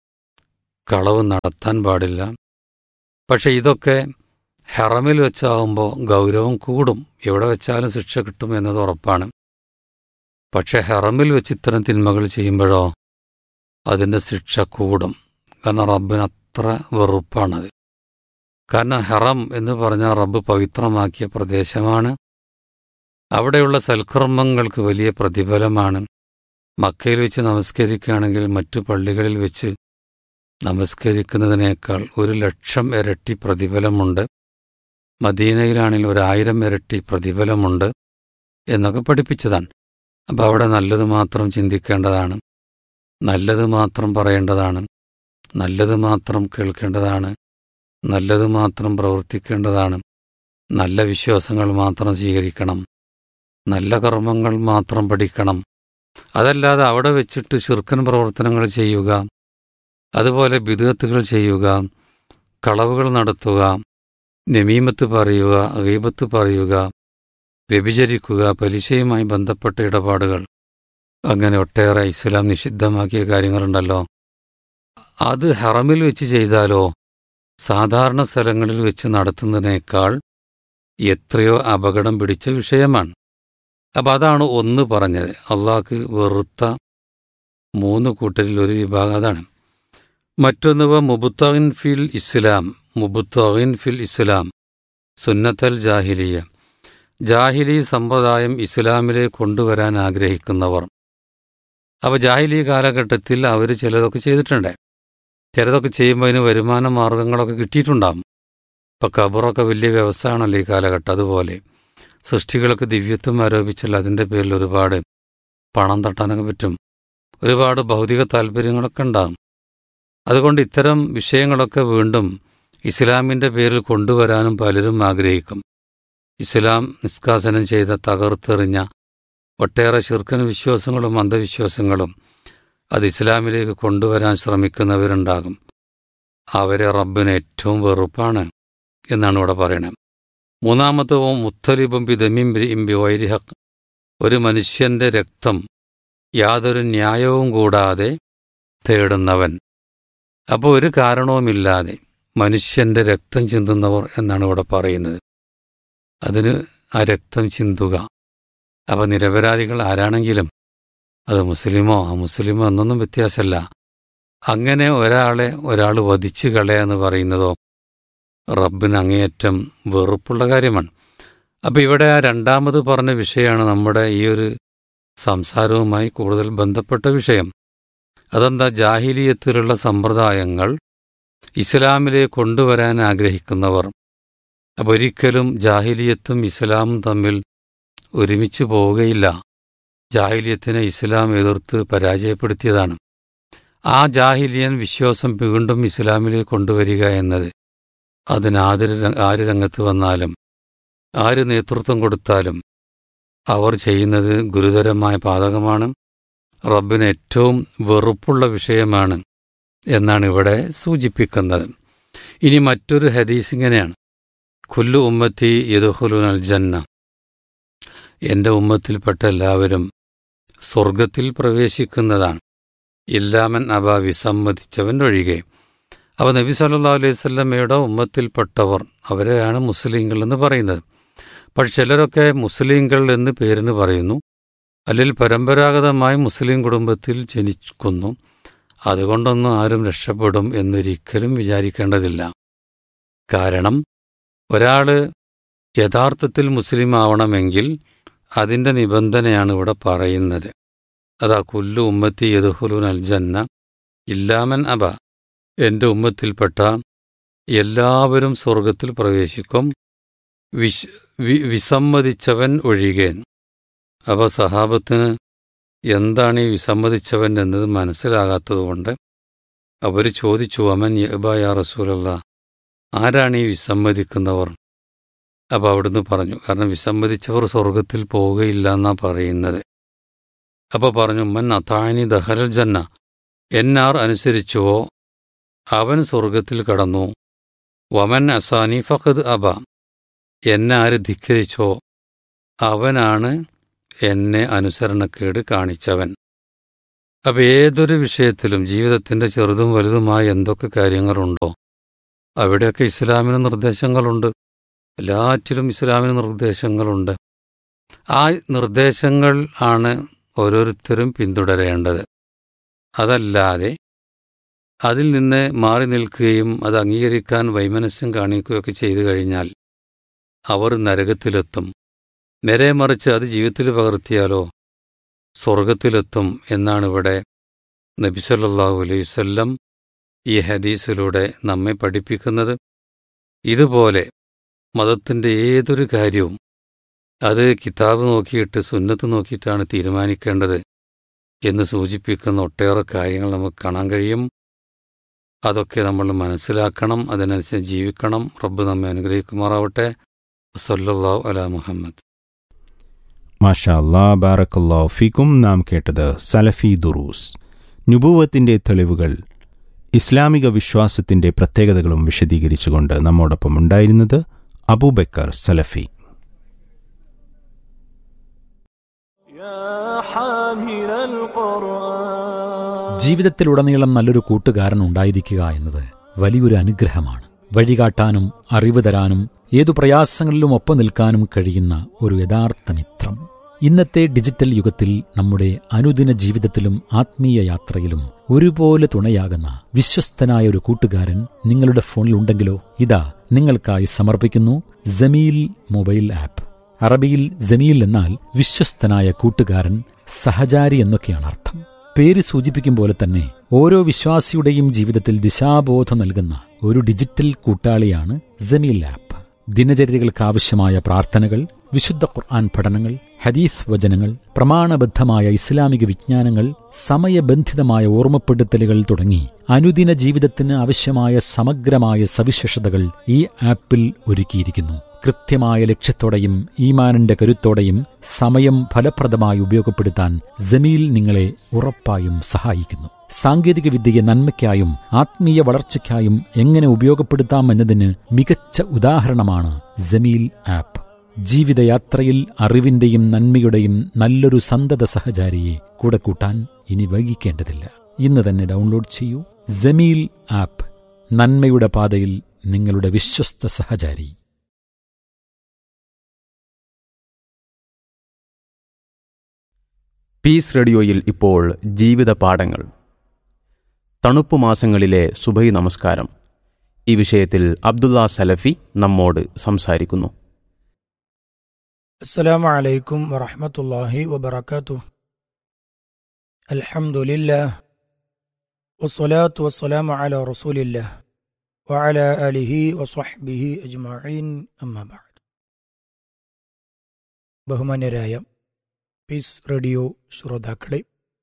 കളവ് നടത്താൻ പാടില്ല പക്ഷെ ഇതൊക്കെ ഹെറമിൽ വെച്ചാകുമ്പോൾ ഗൗരവം കൂടും എവിടെ വെച്ചാലും ശിക്ഷ കിട്ടും എന്നത് ഉറപ്പാണ് പക്ഷെ ഹെറമിൽ വെച്ച് ഇത്തരം തിന്മകൾ ചെയ്യുമ്പോഴോ അതിൻ്റെ ശിക്ഷ കൂടും കാരണം റബ്ബിന് അത്ര വെറുപ്പാണത് കാരണം ഹെറം എന്ന് പറഞ്ഞാൽ റബ്ബ് പവിത്രമാക്കിയ പ്രദേശമാണ് അവിടെയുള്ള സൽക്കർമ്മങ്ങൾക്ക് വലിയ പ്രതിഫലമാണ് മക്കയിൽ വെച്ച് നമസ്കരിക്കുകയാണെങ്കിൽ മറ്റു പള്ളികളിൽ വെച്ച് നമസ്കരിക്കുന്നതിനേക്കാൾ ഒരു ലക്ഷം ഇരട്ടി പ്രതിഫലമുണ്ട് മദീനയിലാണെങ്കിൽ ഒരായിരം ഇരട്ടി പ്രതിഫലമുണ്ട് എന്നൊക്കെ പഠിപ്പിച്ചതാണ് അപ്പോൾ അവിടെ നല്ലത് മാത്രം ചിന്തിക്കേണ്ടതാണ് നല്ലത് മാത്രം പറയേണ്ടതാണ് നല്ലത് മാത്രം കേൾക്കേണ്ടതാണ് നല്ലത് മാത്രം പ്രവർത്തിക്കേണ്ടതാണ് നല്ല വിശ്വാസങ്ങൾ മാത്രം സ്വീകരിക്കണം നല്ല കർമ്മങ്ങൾ മാത്രം പഠിക്കണം അതല്ലാതെ അവിടെ വെച്ചിട്ട് ശുർക്കൻ പ്രവർത്തനങ്ങൾ ചെയ്യുക അതുപോലെ ബിദത്തുകൾ ചെയ്യുക കളവുകൾ നടത്തുക നമീമത്ത് പറയുക ഗീബത്ത് പറയുക വ്യഭിചരിക്കുക പലിശയുമായി ബന്ധപ്പെട്ട ഇടപാടുകൾ അങ്ങനെ ഒട്ടേറെ ഇസ്ലാം നിഷിദ്ധമാക്കിയ കാര്യങ്ങളുണ്ടല്ലോ അത് ഹറമിൽ വെച്ച് ചെയ്താലോ സാധാരണ സ്ഥലങ്ങളിൽ വെച്ച് നടത്തുന്നതിനേക്കാൾ എത്രയോ അപകടം പിടിച്ച വിഷയമാണ് അപ്പം അതാണ് ഒന്ന് പറഞ്ഞത് അള്ളാഹ്ക്ക് വെറുത്ത മൂന്ന് കൂട്ടരിൽ ഒരു വിഭാഗം അതാണ് മറ്റൊന്ന് വ മുബുത്തഹിൻ ഫിൽ ഇസ്ലാം മുബുത്തഹിൻ ഫിൽ ഇസ്ലാം സുന്നത്തൽ ജാഹിലിയ ജാഹിലി സമ്പ്രദായം ഇസ്ലാമിലേക്ക് കൊണ്ടുവരാൻ ആഗ്രഹിക്കുന്നവർ അപ്പോൾ ജാഹിലി കാലഘട്ടത്തിൽ അവർ ചിലതൊക്കെ ചെയ്തിട്ടുണ്ട് ചിലതൊക്കെ ചെയ്യുമ്പോൾ അതിന് വരുമാന മാർഗങ്ങളൊക്കെ കിട്ടിയിട്ടുണ്ടാകും ഇപ്പം ഖബറൊക്കെ വലിയ വ്യവസായമാണല്ലോ ഈ കാലഘട്ടം അതുപോലെ സൃഷ്ടികൾക്ക് ദിവ്യത്വം ആരോപിച്ചാൽ അതിൻ്റെ പേരിൽ ഒരുപാട് പണം തട്ടാനൊക്കെ പറ്റും ഒരുപാട് ഭൗതിക താല്പര്യങ്ങളൊക്കെ ഉണ്ടാകും അതുകൊണ്ട് ഇത്തരം വിഷയങ്ങളൊക്കെ വീണ്ടും ഇസ്ലാമിൻ്റെ പേരിൽ കൊണ്ടുവരാനും പലരും ആഗ്രഹിക്കും ഇസ്ലാം നിഷ്കാസനം ചെയ്ത തകർത്തെറിഞ്ഞ ഒട്ടേറെ ശിർക്കൻ വിശ്വാസങ്ങളും അന്ധവിശ്വാസങ്ങളും അത് ഇസ്ലാമിലേക്ക് കൊണ്ടുവരാൻ ശ്രമിക്കുന്നവരുണ്ടാകും അവരെ റബ്ബിന് ഏറ്റവും വെറുപ്പാണ് എന്നാണ് ഇവിടെ പറയുന്നത് മൂന്നാമത്തെ മുത്തലിബും പിതമിം ഇമ്പി വൈരിഹക് ഒരു മനുഷ്യന്റെ രക്തം യാതൊരു ന്യായവും കൂടാതെ തേടുന്നവൻ അപ്പോൾ ഒരു കാരണവുമില്ലാതെ മനുഷ്യന്റെ രക്തം ചിന്തുന്നവർ എന്നാണ് ഇവിടെ പറയുന്നത് അതിന് ആ രക്തം ചിന്തുക അപ്പോൾ നിരപരാധികൾ ആരാണെങ്കിലും അത് മുസ്ലിമോ ആ മുസ്ലിമോ എന്നൊന്നും വ്യത്യാസമല്ല അങ്ങനെ ഒരാളെ ഒരാൾ വധിച്ചു കളയാന്ന് പറയുന്നതോ റബ്ബിന് അങ്ങേയറ്റം വെറുപ്പുള്ള കാര്യമാണ് അപ്പോൾ ഇവിടെ ആ രണ്ടാമത് പറഞ്ഞ വിഷയമാണ് നമ്മുടെ ഈ ഒരു സംസാരവുമായി കൂടുതൽ ബന്ധപ്പെട്ട വിഷയം അതെന്താ ജാഹിലിയത്തിലുള്ള സമ്പ്രദായങ്ങൾ ഇസ്ലാമിലേക്ക് കൊണ്ടുവരാൻ ആഗ്രഹിക്കുന്നവർ അപ്പോൾ ഒരിക്കലും ജാഹിലിയത്തും ഇസ്ലാമും തമ്മിൽ ഒരുമിച്ച് പോവുകയില്ല ജാഹിലിയത്തിനെ ഇസ്ലാം എതിർത്ത് പരാജയപ്പെടുത്തിയതാണ് ആ ജാഹിലിയൻ വിശ്വാസം വീണ്ടും ഇസ്ലാമിലേക്ക് കൊണ്ടുവരിക എന്നത് അതിനാതൊരു ആര് രംഗത്ത് വന്നാലും ആര് നേതൃത്വം കൊടുത്താലും അവർ ചെയ്യുന്നത് ഗുരുതരമായ പാതകമാണ് റബ്ബിന് ഏറ്റവും വെറുപ്പുള്ള വിഷയമാണ് എന്നാണ് ഇവിടെ സൂചിപ്പിക്കുന്നത് ഇനി മറ്റൊരു ഹദീസ് ഇങ്ങനെയാണ് കുല്ലു ഉമ്മത്തി യദുഹുലുൻ അൽ ജന്ന എൻ്റെ ഉമ്മത്തിൽപ്പെട്ട എല്ലാവരും സ്വർഗത്തിൽ പ്രവേശിക്കുന്നതാണ് ഇല്ലാമൻ അബ വിസമ്മതിച്ചവൻ ഒഴികെ അപ്പോൾ നബി സല്ലാ അലൈഹി സ്വല്ലമ്മയുടെ ഉമ്മത്തിൽപ്പെട്ടവർ അവരെയാണ് മുസ്ലിങ്ങൾ എന്ന് പറയുന്നത് പക്ഷെ ചിലരൊക്കെ മുസ്ലിങ്ങൾ എന്ന് പേരിന് പറയുന്നു അല്ലെങ്കിൽ പരമ്പരാഗതമായി മുസ്ലിം കുടുംബത്തിൽ ജനിക്കുന്നു അതുകൊണ്ടൊന്നും ആരും രക്ഷപ്പെടും എന്നൊരിക്കലും വിചാരിക്കേണ്ടതില്ല കാരണം ഒരാൾ യഥാർത്ഥത്തിൽ മുസ്ലിം ആവണമെങ്കിൽ അതിൻ്റെ നിബന്ധനയാണ് ഇവിടെ പറയുന്നത് അതാ കുല്ലു ഉമ്മത്തി യദുഹുലുൻ അൽ ജന്ന ഇല്ലാമൻ അബ എൻ്റെ ഉമ്മത്തിൽപ്പെട്ട എല്ലാവരും സ്വർഗത്തിൽ പ്രവേശിക്കും വിശ് വി- വിസമ്മതിച്ചവൻ ഒഴികെ അപ്പോൾ സഹാബത്തിന് എന്താണ് ഈ വിസമ്മതിച്ചവൻ എന്നത് മനസ്സിലാകാത്തതുകൊണ്ട് അവർ ചോദിച്ചു അമൻ യബ യാ റസൂലല്ല ആരാണ് ഈ വിസമ്മതിക്കുന്നവർ അപ്പോൾ അവിടുന്ന് പറഞ്ഞു കാരണം വിസമ്മതിച്ചവർ സ്വർഗത്തിൽ പോവുകയില്ല എന്നാ പറയുന്നത് അപ്പോൾ പറഞ്ഞു മൻ അതാനി ദഹലൽ ജന്ന എന്നാർ അനുസരിച്ചുവോ അവൻ സ്വർഗത്തിൽ കടന്നു വമൻ അസാനി ഫഖദ് അബ എന്നെ ആര് ധിക്കരിച്ചോ അവനാണ് എന്നെ അനുസരണക്കേട് കാണിച്ചവൻ അപ്പം ഏതൊരു വിഷയത്തിലും ജീവിതത്തിൻ്റെ ചെറുതും വലുതുമായ എന്തൊക്കെ കാര്യങ്ങളുണ്ടോ അവിടെയൊക്കെ ഇസ്ലാമിന് നിർദ്ദേശങ്ങളുണ്ട് എല്ലാറ്റിലും ഇസ്ലാമിന് നിർദ്ദേശങ്ങളുണ്ട് ആ നിർദ്ദേശങ്ങൾ ആണ് ഓരോരുത്തരും പിന്തുടരേണ്ടത് അതല്ലാതെ അതിൽ നിന്ന് മാറി നിൽക്കുകയും അത് അംഗീകരിക്കാൻ വൈമനസ്യം കാണിക്കുകയൊക്കെ ചെയ്തു കഴിഞ്ഞാൽ അവർ നരകത്തിലെത്തും നേരെ മറിച്ച് അത് ജീവിതത്തിൽ പകർത്തിയാലോ സ്വർഗത്തിലെത്തും എന്നാണ് ഇവിടെ നബിസല്ലാഹു അലൈവല്ലം ഈ ഹദീസിലൂടെ നമ്മെ പഠിപ്പിക്കുന്നത് ഇതുപോലെ മതത്തിൻ്റെ ഏതൊരു കാര്യവും അത് കിതാബ് നോക്കിയിട്ട് സുന്നത്ത് നോക്കിയിട്ടാണ് തീരുമാനിക്കേണ്ടത് എന്ന് സൂചിപ്പിക്കുന്ന ഒട്ടേറെ കാര്യങ്ങൾ നമുക്ക് കാണാൻ കഴിയും അതൊക്കെ നമ്മൾ മനസ്സിലാക്കണം അതിനനുസരിച്ച് ജീവിക്കണം റബ്ബ് നമ്മെ അനുഗ്രഹിക്കുമാറാവട്ടെ സല്ലല്ലാഹു അലാ മുഹമ്മദ് മാഷാ അല്ലാ ബാറക്കല്ലാ ഫിക്കും നാം കേട്ടത് സലഫി ദുറൂസ് നുബൂവത്തിന്റെ തെളിവുകൾ ഇസ്ലാമിക വിശ്വാസത്തിന്റെ പ്രത്യേകതകളും വിശദീകരിച്ചുകൊണ്ട് നമ്മോടൊപ്പം ഉണ്ടായിരുന്നത് അബൂബക്കർ സലഫി ജീവിതത്തിലുടനീളം നല്ലൊരു കൂട്ടുകാരൻ ഉണ്ടായിരിക്കുക എന്നത് വലിയൊരു അനുഗ്രഹമാണ് വഴികാട്ടാനും അറിവ് തരാനും ഏതു പ്രയാസങ്ങളിലും ഒപ്പം നിൽക്കാനും കഴിയുന്ന ഒരു യഥാർത്ഥ മിത്രം ഇന്നത്തെ ഡിജിറ്റൽ യുഗത്തിൽ നമ്മുടെ അനുദിന ജീവിതത്തിലും ആത്മീയ യാത്രയിലും ഒരുപോലെ തുണയാകുന്ന വിശ്വസ്തനായ ഒരു കൂട്ടുകാരൻ നിങ്ങളുടെ ഫോണിൽ ഉണ്ടെങ്കിലോ ഇതാ നിങ്ങൾക്കായി സമർപ്പിക്കുന്നു ജമീൽ മൊബൈൽ ആപ്പ് അറബിയിൽ ജമീൽ എന്നാൽ വിശ്വസ്തനായ കൂട്ടുകാരൻ സഹചാരി എന്നൊക്കെയാണ് അർത്ഥം പേര് സൂചിപ്പിക്കും പോലെ തന്നെ ഓരോ വിശ്വാസിയുടെയും ജീവിതത്തിൽ ദിശാബോധം നൽകുന്ന ഒരു ഡിജിറ്റൽ കൂട്ടാളിയാണ് ജമീൽ ആപ്പ് ദിനചര്യകൾക്കാവശ്യമായ പ്രാർത്ഥനകൾ വിശുദ്ധ ഖുർആൻ പഠനങ്ങൾ ഹദീസ് വചനങ്ങൾ പ്രമാണബദ്ധമായ ഇസ്ലാമിക വിജ്ഞാനങ്ങൾ സമയബന്ധിതമായ ഓർമ്മപ്പെടുത്തലുകൾ തുടങ്ങി അനുദിന ജീവിതത്തിന് ആവശ്യമായ സമഗ്രമായ സവിശേഷതകൾ ഈ ആപ്പിൽ ഒരുക്കിയിരിക്കുന്നു കൃത്യമായ ലക്ഷ്യത്തോടെയും ഈമാനിന്റെ കരുത്തോടെയും സമയം ഫലപ്രദമായി ഉപയോഗപ്പെടുത്താൻ ജമീൽ നിങ്ങളെ ഉറപ്പായും സഹായിക്കുന്നു സാങ്കേതിക വിദ്യയെ നന്മയ്ക്കായും ആത്മീയ വളർച്ചയ്ക്കായും എങ്ങനെ ഉപയോഗപ്പെടുത്താമെന്നതിന് മികച്ച ഉദാഹരണമാണ് ജമീൽ ആപ്പ് ജീവിതയാത്രയിൽ അറിവിന്റെയും നന്മയുടെയും നല്ലൊരു സന്തത സഹചാരിയെ കൂടെ കൂട്ടാൻ ഇനി വൈകിക്കേണ്ടതില്ല ഇന്ന് തന്നെ ഡൗൺലോഡ് ചെയ്യൂ ജമീൽ ആപ്പ് നന്മയുടെ പാതയിൽ നിങ്ങളുടെ വിശ്വസ്ത സഹചാരി പീസ് റേഡിയോയിൽ ഇപ്പോൾ ജീവിത പാഠങ്ങൾ തണുപ്പ് മാസങ്ങളിലെ സുബൈ നമസ്കാരം ഈ വിഷയത്തിൽ അബ്ദുള്ള സലഫി നമ്മോട് സംസാരിക്കുന്നു السلام عليكم ورحمة الله وبركاته الحمد لله والصلاة والسلام على رسول الله وعلى آله وصحبه أجمعين أما بعد ബഹുമാന്യരായ പീസ് റേഡിയോ ശ്രോതാക്കളെ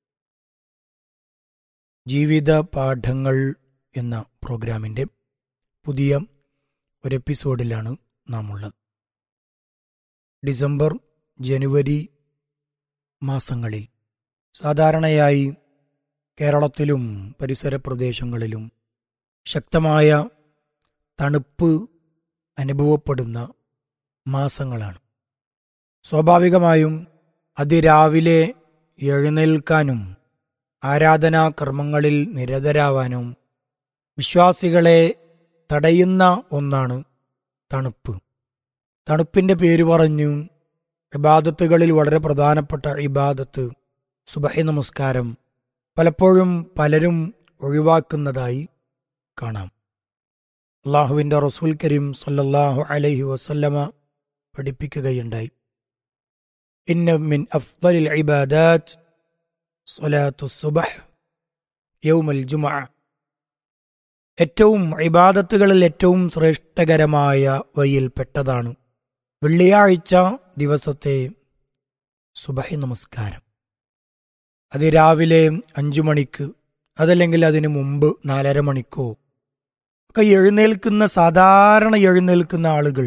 ജീവിത പാഠങ്ങൾ എന്ന പ്രോഗ്രാമിൻ്റെ പുതിയ ഒരു എപ്പിസോഡിലാണ് നാം ഉള്ളത് ഡിസംബർ ജനുവരി മാസങ്ങളിൽ സാധാരണയായി കേരളത്തിലും പരിസര പ്രദേശങ്ങളിലും ശക്തമായ തണുപ്പ് അനുഭവപ്പെടുന്ന മാസങ്ങളാണ് സ്വാഭാവികമായും അതിരാവിലെ എഴുന്നേൽക്കാനും ആരാധനാ കർമ്മങ്ങളിൽ നിരതരാവാനും വിശ്വാസികളെ തടയുന്ന ഒന്നാണ് തണുപ്പ് തണുപ്പിന്റെ പേര് പറഞ്ഞു ഇബാദത്തുകളിൽ വളരെ പ്രധാനപ്പെട്ട ഇബാദത്ത് സുബഹി നമസ്കാരം പലപ്പോഴും പലരും ഒഴിവാക്കുന്നതായി കാണാം അള്ളാഹുവിന്റെ റസൂൽ കരീം സല്ലല്ലാഹു അലൈഹി വസല്ലമ പഠിപ്പിക്കുകയുണ്ടായി ഇന്ന മിൻ അഫ്ദലിൽ ഇബാദാത്ത് സ്വലാത്തു സുബഹ് യൗമൽ ജുമഅ ഏറ്റവും ഇബാദത്തുകളിൽ ഏറ്റവും ശ്രേഷ്ഠകരമായ വയിൽപ്പെട്ടതാണ് വെള്ളിയാഴ്ച ദിവസത്തെ സുബഹി നമസ്കാരം അത് രാവിലെ അഞ്ചു മണിക്ക് അതല്ലെങ്കിൽ അതിനു മുമ്പ് നാലര മണിക്കോ ഒക്കെ എഴുന്നേൽക്കുന്ന സാധാരണ എഴുന്നേൽക്കുന്ന ആളുകൾ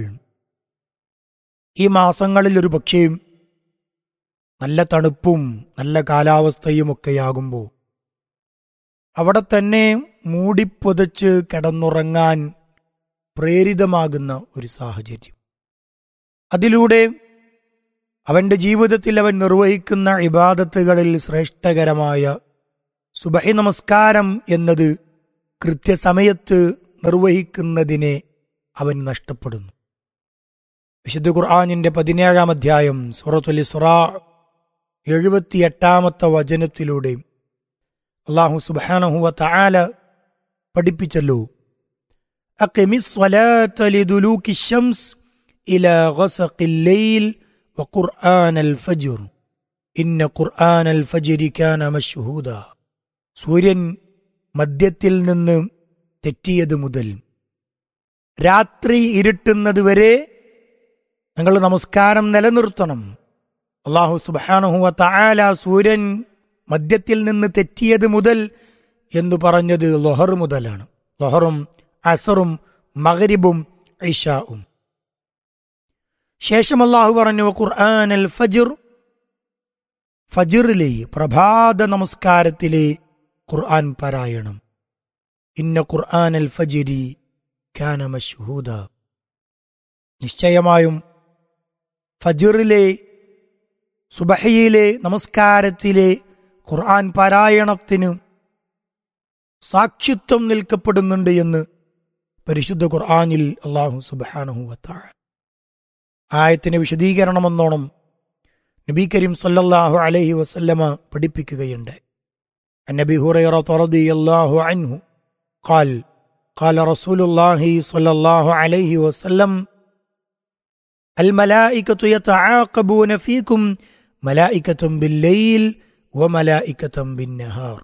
ഈ മാസങ്ങളിൽ ഒരു പക്ഷേ നല്ല തണുപ്പും നല്ല കാലാവസ്ഥയും ഒക്കെയാകുമ്പോൾ അവിടെ തന്നെ മൂടിപ്പൊതച്ച് കിടന്നുറങ്ങാൻ പ്രേരിതമാകുന്ന ഒരു സാഹചര്യം അതിലൂടെ അവന്റെ ജീവിതത്തിൽ അവൻ നിർവഹിക്കുന്ന ഇബാദത്തുകളിൽ ശ്രേഷ്ഠകരമായ സുബഹി നമസ്കാരം എന്നത് കൃത്യസമയത്ത് നിർവഹിക്കുന്നതിനെ അവൻ നഷ്ടപ്പെടുന്നു വിശുദ്ധ ഖുർആാനിന്റെ പതിനേഴാം അധ്യായം സൂറത്തുൽ ഇസ്രാ എഴുപത്തിയെട്ടാമത്തെ വചനത്തിലൂടെ അള്ളാഹു സുബാനഹുവ തആല പഠിപ്പിച്ചല്ലോ അഖിമിസ് ലിദുലൂക്കി ശംസ് إلى غسق الليل وقرآن الفجر إن قرآن الفجر كان مشهودا സൂര്യൻ മധ്യത്തിൽ നിന്ന് തെറ്റിയത് മുതൽ രാത്രി ഇരുട്ടുന്നത് വരെ നിങ്ങൾ നമസ്കാരം നിലനിർത്തണം അള്ളാഹു സുബാനഹുവ തആല സൂര്യൻ മധ്യത്തിൽ നിന്ന് തെറ്റിയത് മുതൽ എന്ന് പറഞ്ഞത് ലൊഹർ മുതലാണ് ലൊഹറും അസറും മകരിബും ഇഷാവും ശേഷം അള്ളാഹു പറഞ്ഞു ഖുർആൻ അൽ ഫജിർ ഫജിറിലെ പ്രഭാത നമസ്കാരത്തിലെ ഖുർആൻ പാരായണം ഇന്ന ഖുർആൻ അൽ ഫജിരി ഖാന മഷ്ഹൂദ നിശ്ചയമായും ഫജിറിലെ സുബഹയിലെ നമസ്കാരത്തിലെ ഖുർആൻ പാരായണത്തിന് സാക്ഷിത്വം നിൽക്കപ്പെടുന്നുണ്ട് എന്ന് പരിശുദ്ധ ഖുർആനിൽ അള്ളാഹു സുബാനഹു വത്താഴ ആയത്തിന് വിശദീകരണമെന്നോണം നബി കരീം സല്ലല്ലാഹു അലൈഹി വസല്ലമ പഠിപ്പിക്കുകയുണ്ട് النبي هريرة رضي الله عنه قال قال رسول الله صلى الله عليه وسلم الملائكة يتعاقبون فيكم ملائكة بالليل وملائكة بالنهار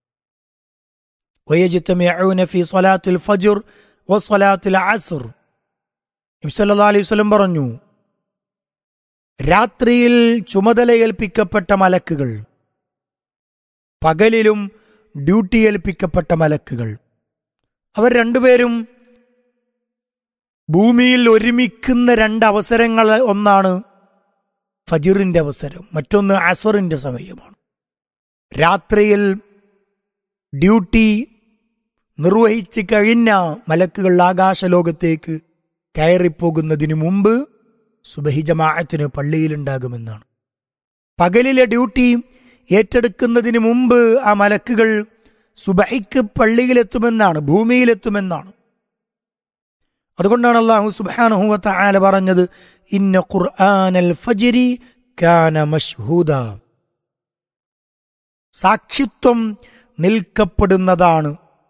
ويجتمعون في صلاة الفجر وصلاة العصر നബി സല്ലല്ലാഹു അലൈഹി വസല്ലം പറഞ്ഞു രാത്രിയിൽ ചുമതലയേൽപ്പിക്കപ്പെട്ട മലക്കുകൾ പകലിലും ഡ്യൂട്ടി ഏൽപ്പിക്കപ്പെട്ട മലക്കുകൾ അവർ രണ്ടുപേരും ഭൂമിയിൽ ഒരുമിക്കുന്ന രണ്ട് അവസരങ്ങൾ ഒന്നാണ് ഫജിറിന്റെ അവസരം മറ്റൊന്ന് അസറിന്റെ സമയമാണ് രാത്രിയിൽ ഡ്യൂട്ടി നിർവഹിച്ച് കഴിഞ്ഞ മലക്കുകൾ ആകാശലോകത്തേക്ക് കയറിപ്പോകുന്നതിനു മുമ്പ് സുബഹി ജമാഅത്തിന് പള്ളിയിലുണ്ടാകുമെന്നാണ് പകലിലെ ഡ്യൂട്ടി ഏറ്റെടുക്കുന്നതിന് മുമ്പ് ആ മലക്കുകൾ സുബഹിക്ക് പള്ളിയിലെത്തുമെന്നാണ് ഭൂമിയിലെത്തുമെന്നാണ് അതുകൊണ്ടാണ് അള്ളാഹു സുബാനഹുവത്ത ആല പറഞ്ഞത് ഇന്ന ഖുർആനൽ ഫജിരി കാന മഷ്ഹൂദ സാക്ഷിത്വം നിൽക്കപ്പെടുന്നതാണ്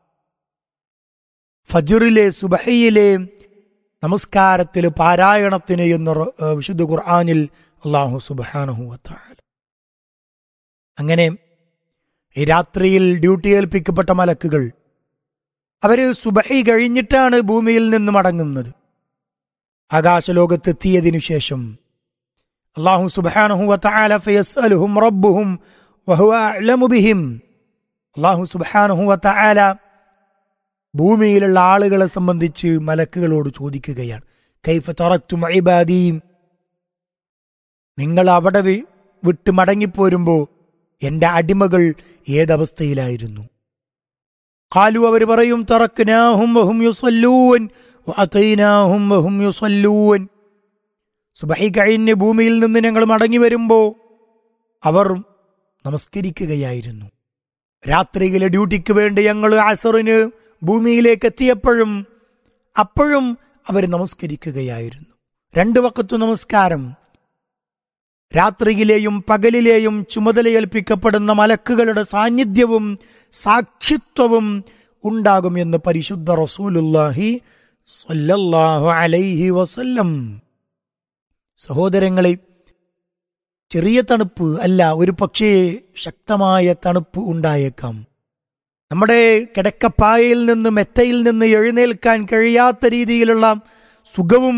ഫജിറിലെ സുബഹയിലെ നമസ്കാരത്തിൽ പാരായണത്തിന് എന്ന് റ- ഏഹ് വിശുദ്ധ ഖുർആനിൽ അള്ളാഹു സുബാനഹുവത്ത ആല അങ്ങനെ ഈ രാത്രിയിൽ ഡ്യൂട്ടി ഏൽപ്പിക്കപ്പെട്ട മലക്കുകൾ അവര് സുബഹി കഴിഞ്ഞിട്ടാണ് ഭൂമിയിൽ നിന്ന് മടങ്ങുന്നത് ആകാശലോകത്തെത്തിയതിനു ശേഷം അള്ളാഹു സുബാനഹുവലും റബ്ബുഹും വഹുവ അഅ്ലമു ബിഹിം അള്ളാഹു സുബാനഹുവല ഭൂമിയിലുള്ള ആളുകളെ സംബന്ധിച്ച് മലക്കുകളോട് ചോദിക്കുകയാണ് കൈഫ തറക്തും ഇബാദീം നിങ്ങൾ അവിടെ വി- വിട്ട് മടങ്ങിപ്പോരുമ്പോ എന്റെ അടിമകൾ ഏതവസ്ഥയിലായിരുന്നു കാലു അവർ പറയും തറക്കനാഹും വഹും യുസല്ലൂൻ വഅതൈനാഹും വഹും യുസല്ലൂൻ സുബഹി കഴിഞ്ഞ് ഭൂമിയിൽ നിന്ന് ഞങ്ങൾ മടങ്ങി വരുമ്പോ അവർ നമസ്കരിക്കുകയായിരുന്നു രാത്രിയിലെ ഡ്യൂട്ടിക്ക് വേണ്ടി ഞങ്ങൾ അസറിന് ഭൂമിയിലേക്ക് എത്തിയപ്പോഴും അപ്പോഴും അവർ നമസ്കരിക്കുകയായിരുന്നു രണ്ട് വക്കത്തു നമസ്കാരം രാത്രിയിലെയും പകലിലെയും ചുമതലയേൽപ്പിക്കപ്പെടുന്ന മലക്കുകളുടെ സാന്നിധ്യവും സാക്ഷിത്വവും ഉണ്ടാകും എന്ന് പരിശുദ്ധ റസൂലുല്ലാഹി സ്വല്ലല്ലാഹു അലൈഹി വസല്ലം സഹോദരങ്ങളെ ചെറിയ തണുപ്പ് അല്ല ഒരു പക്ഷേ ശക്തമായ തണുപ്പ് ഉണ്ടായേക്കാം നമ്മുടെ കിടക്കപ്പായയിൽ നിന്ന് മെത്തയിൽ നിന്ന് എഴുന്നേൽക്കാൻ കഴിയാത്ത രീതിയിലുള്ള സുഖവും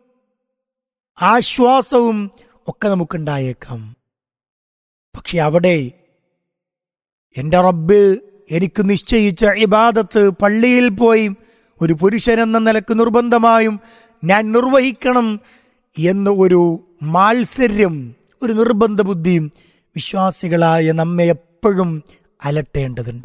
ആശ്വാസവും ഒക്കെ നമുക്കുണ്ടായേക്കാം പക്ഷെ അവിടെ എന്റെ റബ്ബ് എനിക്ക് നിശ്ചയിച്ച ഇബാദത്ത് പള്ളിയിൽ പോയി ഒരു പുരുഷൻ എന്ന നിലക്ക് നിർബന്ധമായും ഞാൻ നിർവഹിക്കണം എന്ന ഒരു മാത്സര്യം ഒരു നിർബന്ധ ബുദ്ധിയും വിശ്വാസികളായ നമ്മെ എപ്പോഴും അലട്ടേണ്ടതുണ്ട്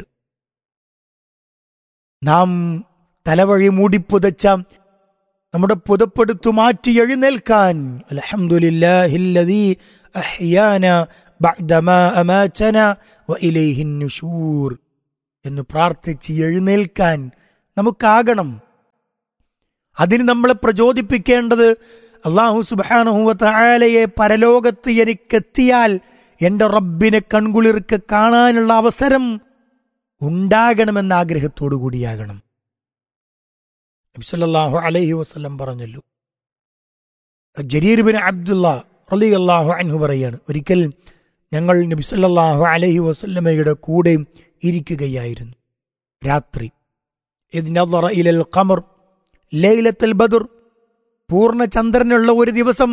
നാം തലവഴി മൂടിപ്പുതച്ച നമ്മുടെ പുതപ്പെടുത്തു മാറ്റി എഴുന്നേൽക്കാൻ അൽഹംദുലില്ലാഹില്ലദീ അഹ്യാന ബഅദമാ അമാതന വഇലൈഹിൻ നുശൂർ എന്ന് പ്രാർത്ഥിച്ച് എഴുന്നേൽക്കാൻ നമുക്കാകണം അതിന് നമ്മളെ പ്രചോദിപ്പിക്കേണ്ടത് അള്ളാഹു സുബാനഹുവലയെ പരലോകത്ത് എനിക്കെത്തിയാൽ എന്റെ റബ്ബിനെ കൺകുളിർക്ക് കാണാനുള്ള അവസരം ഉണ്ടാകണമെന്ന ആഗ്രഹത്തോടു കൂടിയാകണം നബ്സല്ലാഹു അലൈഹി വസ്ലം പറഞ്ഞല്ലോ ജരീർ ബിൻ അബ്ദുള്ള റലി അള്ളാഹു അൻഹു പറയാണ് ഒരിക്കൽ ഞങ്ങൾ നബിസല്ലാഹു അലൈഹി വസല്ലമയുടെ കൂടെ ഇരിക്കുകയായിരുന്നു രാത്രി ഇദ് നദറ ഇലൽ ഖമർ ലൈലത്തുൽ ബദർ പൂർണ്ണ ചന്ദ്രനുള്ള ഒരു ദിവസം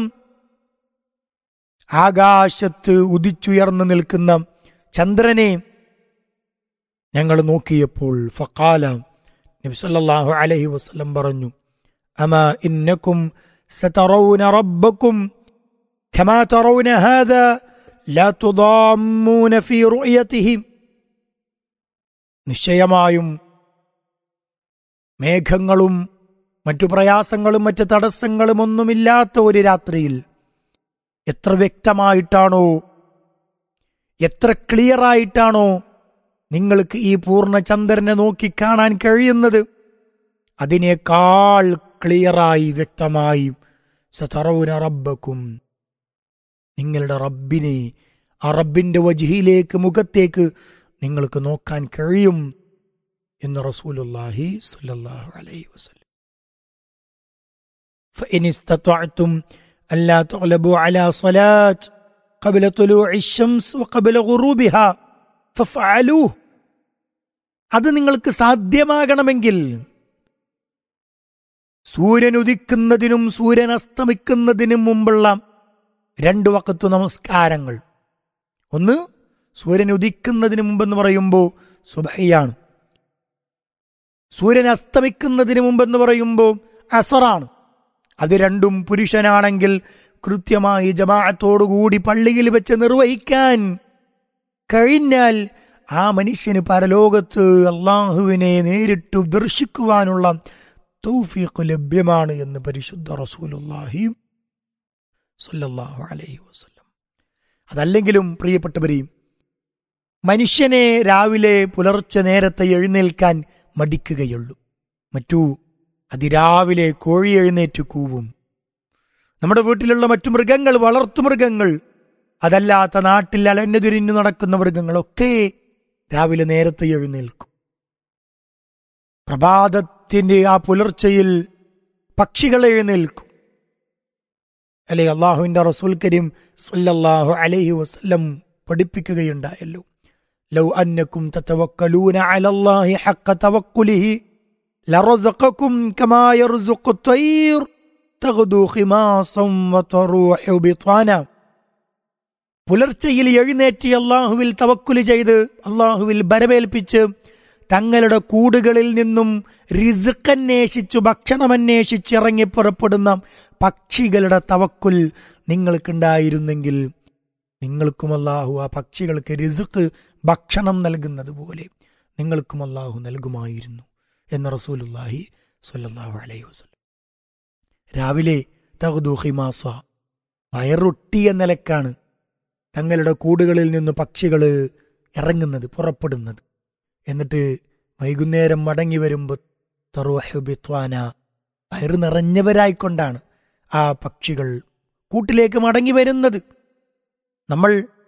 ആകാശത്ത് ഉദിച്ചുയർന്നു നിൽക്കുന്ന ചന്ദ്രനെ ഞങ്ങൾ നോക്കിയപ്പോൾ ഫക്കാല നബി സല്ലല്ലാഹു അലൈഹി വസല്ലം പറഞ്ഞു അമ ഇന്നക്കും സതറൗന റബ്ബക്കും كما ترون هذا لا تضامون في رؤيته നിശ്ചയമായും മേഘങ്ങളും മറ്റു പ്രയാസങ്ങളും മറ്റു തടസ്സങ്ങളും ഒന്നുമില്ലാത്ത ഒരു രാത്രിയിൽ എത്ര വ്യക്തമായിട്ടാണോ എത്ര ക്ലിയറായിട്ടാണോ നിങ്ങൾക്ക് ഈ പൂർണ്ണചന്ദ്രനെ നോക്കി കാണാൻ കഴിയുന്നത് അതിനേക്കാൾ ക്ലിയറായി വ്യക്തമായി സതറവുന റബ്ബക്കും നിങ്ങളുടെ റബ്ബിനെ ആ റബ്ബിന്റെ വജിഹിയിലേക്ക് മുഖത്തേക്ക് നിങ്ങൾക്ക് നോക്കാൻ കഴിയും എന്ന് റസൂലുള്ളാഹി സ്വല്ലല്ലാഹു അലൈഹി വസല്ലം فإن استطعتم ألا تغلبوا على صلاة قبل طلوع الشمس وقبل غروبها فافعلوه അത് നിങ്ങൾക്ക് സാധ്യമാകണമെങ്കിൽ സൂര്യൻ ഉദിക്കുന്നതിനും സൂര്യൻ അസ്തമിക്കുന്നതിനും മുമ്പുള്ള രണ്ട് വക്കത്തു നമസ്കാരങ്ങൾ ഒന്ന് സൂര്യൻ ഉദിക്കുന്നതിന് മുമ്പെന്ന് പറയുമ്പോൾ സുബഹയാണ് സൂര്യൻ അസ്തമിക്കുന്നതിന് മുമ്പെന്ന് പറയുമ്പോൾ അസറാണ് അത് രണ്ടും പുരുഷനാണെങ്കിൽ കൃത്യമായി ജമാഅത്തോടുകൂടി പള്ളിയിൽ വെച്ച് നിർവഹിക്കാൻ കഴിഞ്ഞാൽ ആ മനുഷ്യന് പരലോകത്ത് അള്ളാഹുവിനെ നേരിട്ട് ദർശിക്കുവാനുള്ള തൗഫീഖ് ലഭ്യമാണ് എന്ന് പരിശുദ്ധ റസൂലുള്ളാഹി സല്ലല്ലാഹു അലൈഹി വസല്ലം അതല്ലെങ്കിലും പ്രിയപ്പെട്ടവരെയും മനുഷ്യനെ രാവിലെ പുലർച്ചെ നേരത്തെ എഴുന്നേൽക്കാൻ മടിക്കുകയുള്ളൂ മറ്റു അതിരാവിലെ കോഴി എഴുന്നേറ്റ് കൂവും നമ്മുടെ വീട്ടിലുള്ള മറ്റു മൃഗങ്ങൾ വളർത്തുമൃഗങ്ങൾ അതല്ലാത്ത നാട്ടിൽ അലഞ്ഞതിരിഞ്ഞു നടക്കുന്ന മൃഗങ്ങളൊക്കെ രാവിലെ നേരത്തെ എഴുന്നേൽക്കും പ്രഭാതത്തിന്റെ ആ പുലർച്ചയിൽ പക്ഷികൾ എഴുന്നേൽക്കും അല്ലെ അള്ളാഹുവിന്റെ റസൂൽ കരീം സല്ലല്ലാഹു അലൈഹി വസല്ലം പഠിപ്പിക്കുകയുണ്ടായല്ലോ ലൗ അന്നക്കും തതവക്കലൂന അലല്ലാഹി ഹഖ തവക്കുലിഹി ലറസഖക്കും കമാ യർസുഖു الطير തഗ്ദു ഖിമാസം വതറൂഹു ബിത്വാന പുലർച്ചയിൽ എഴുന്നേറ്റ് അള്ളാഹുവിൽ തവക്കുല് ചെയ്ത് അള്ളാഹുവിൽ ബരവേൽപ്പിച്ച് തങ്ങളുടെ കൂടുകളിൽ നിന്നും റിസുക്കന്വേഷിച്ചു ഭക്ഷണമന്വേഷിച്ച് ഇറങ്ങി പുറപ്പെടുന്ന പക്ഷികളുടെ തവക്കുൽ നിങ്ങൾക്കുണ്ടായിരുന്നെങ്കിൽ നിങ്ങൾക്കും അല്ലാഹു ആ പക്ഷികൾക്ക് റിസുക്ക് ഭക്ഷണം നൽകുന്നത് പോലെ നിങ്ങൾക്കും അല്ലാഹു നൽകുമായിരുന്നു എന്ന് റസൂലുല്ലാഹി സ്വല്ലല്ലാഹു അലൈഹി വസല്ലം രാവിലെ തഹദു ഹിമാസ വയറൊട്ടിയ നിലക്കാണ് തങ്ങളുടെ കൂടുകളിൽ നിന്ന് പക്ഷികൾ ഇറങ്ങുന്നത് പുറപ്പെടുന്നത് എന്നിട്ട് വൈകുന്നേരം മടങ്ങി വരുമ്പോൾ തറുഹബിത്വാന വയറ് നിറഞ്ഞവരായിക്കൊണ്ടാണ് ആ പക്ഷികൾ കൂട്ടിലേക്ക് മടങ്ങി വരുന്നത് നമ്മൾ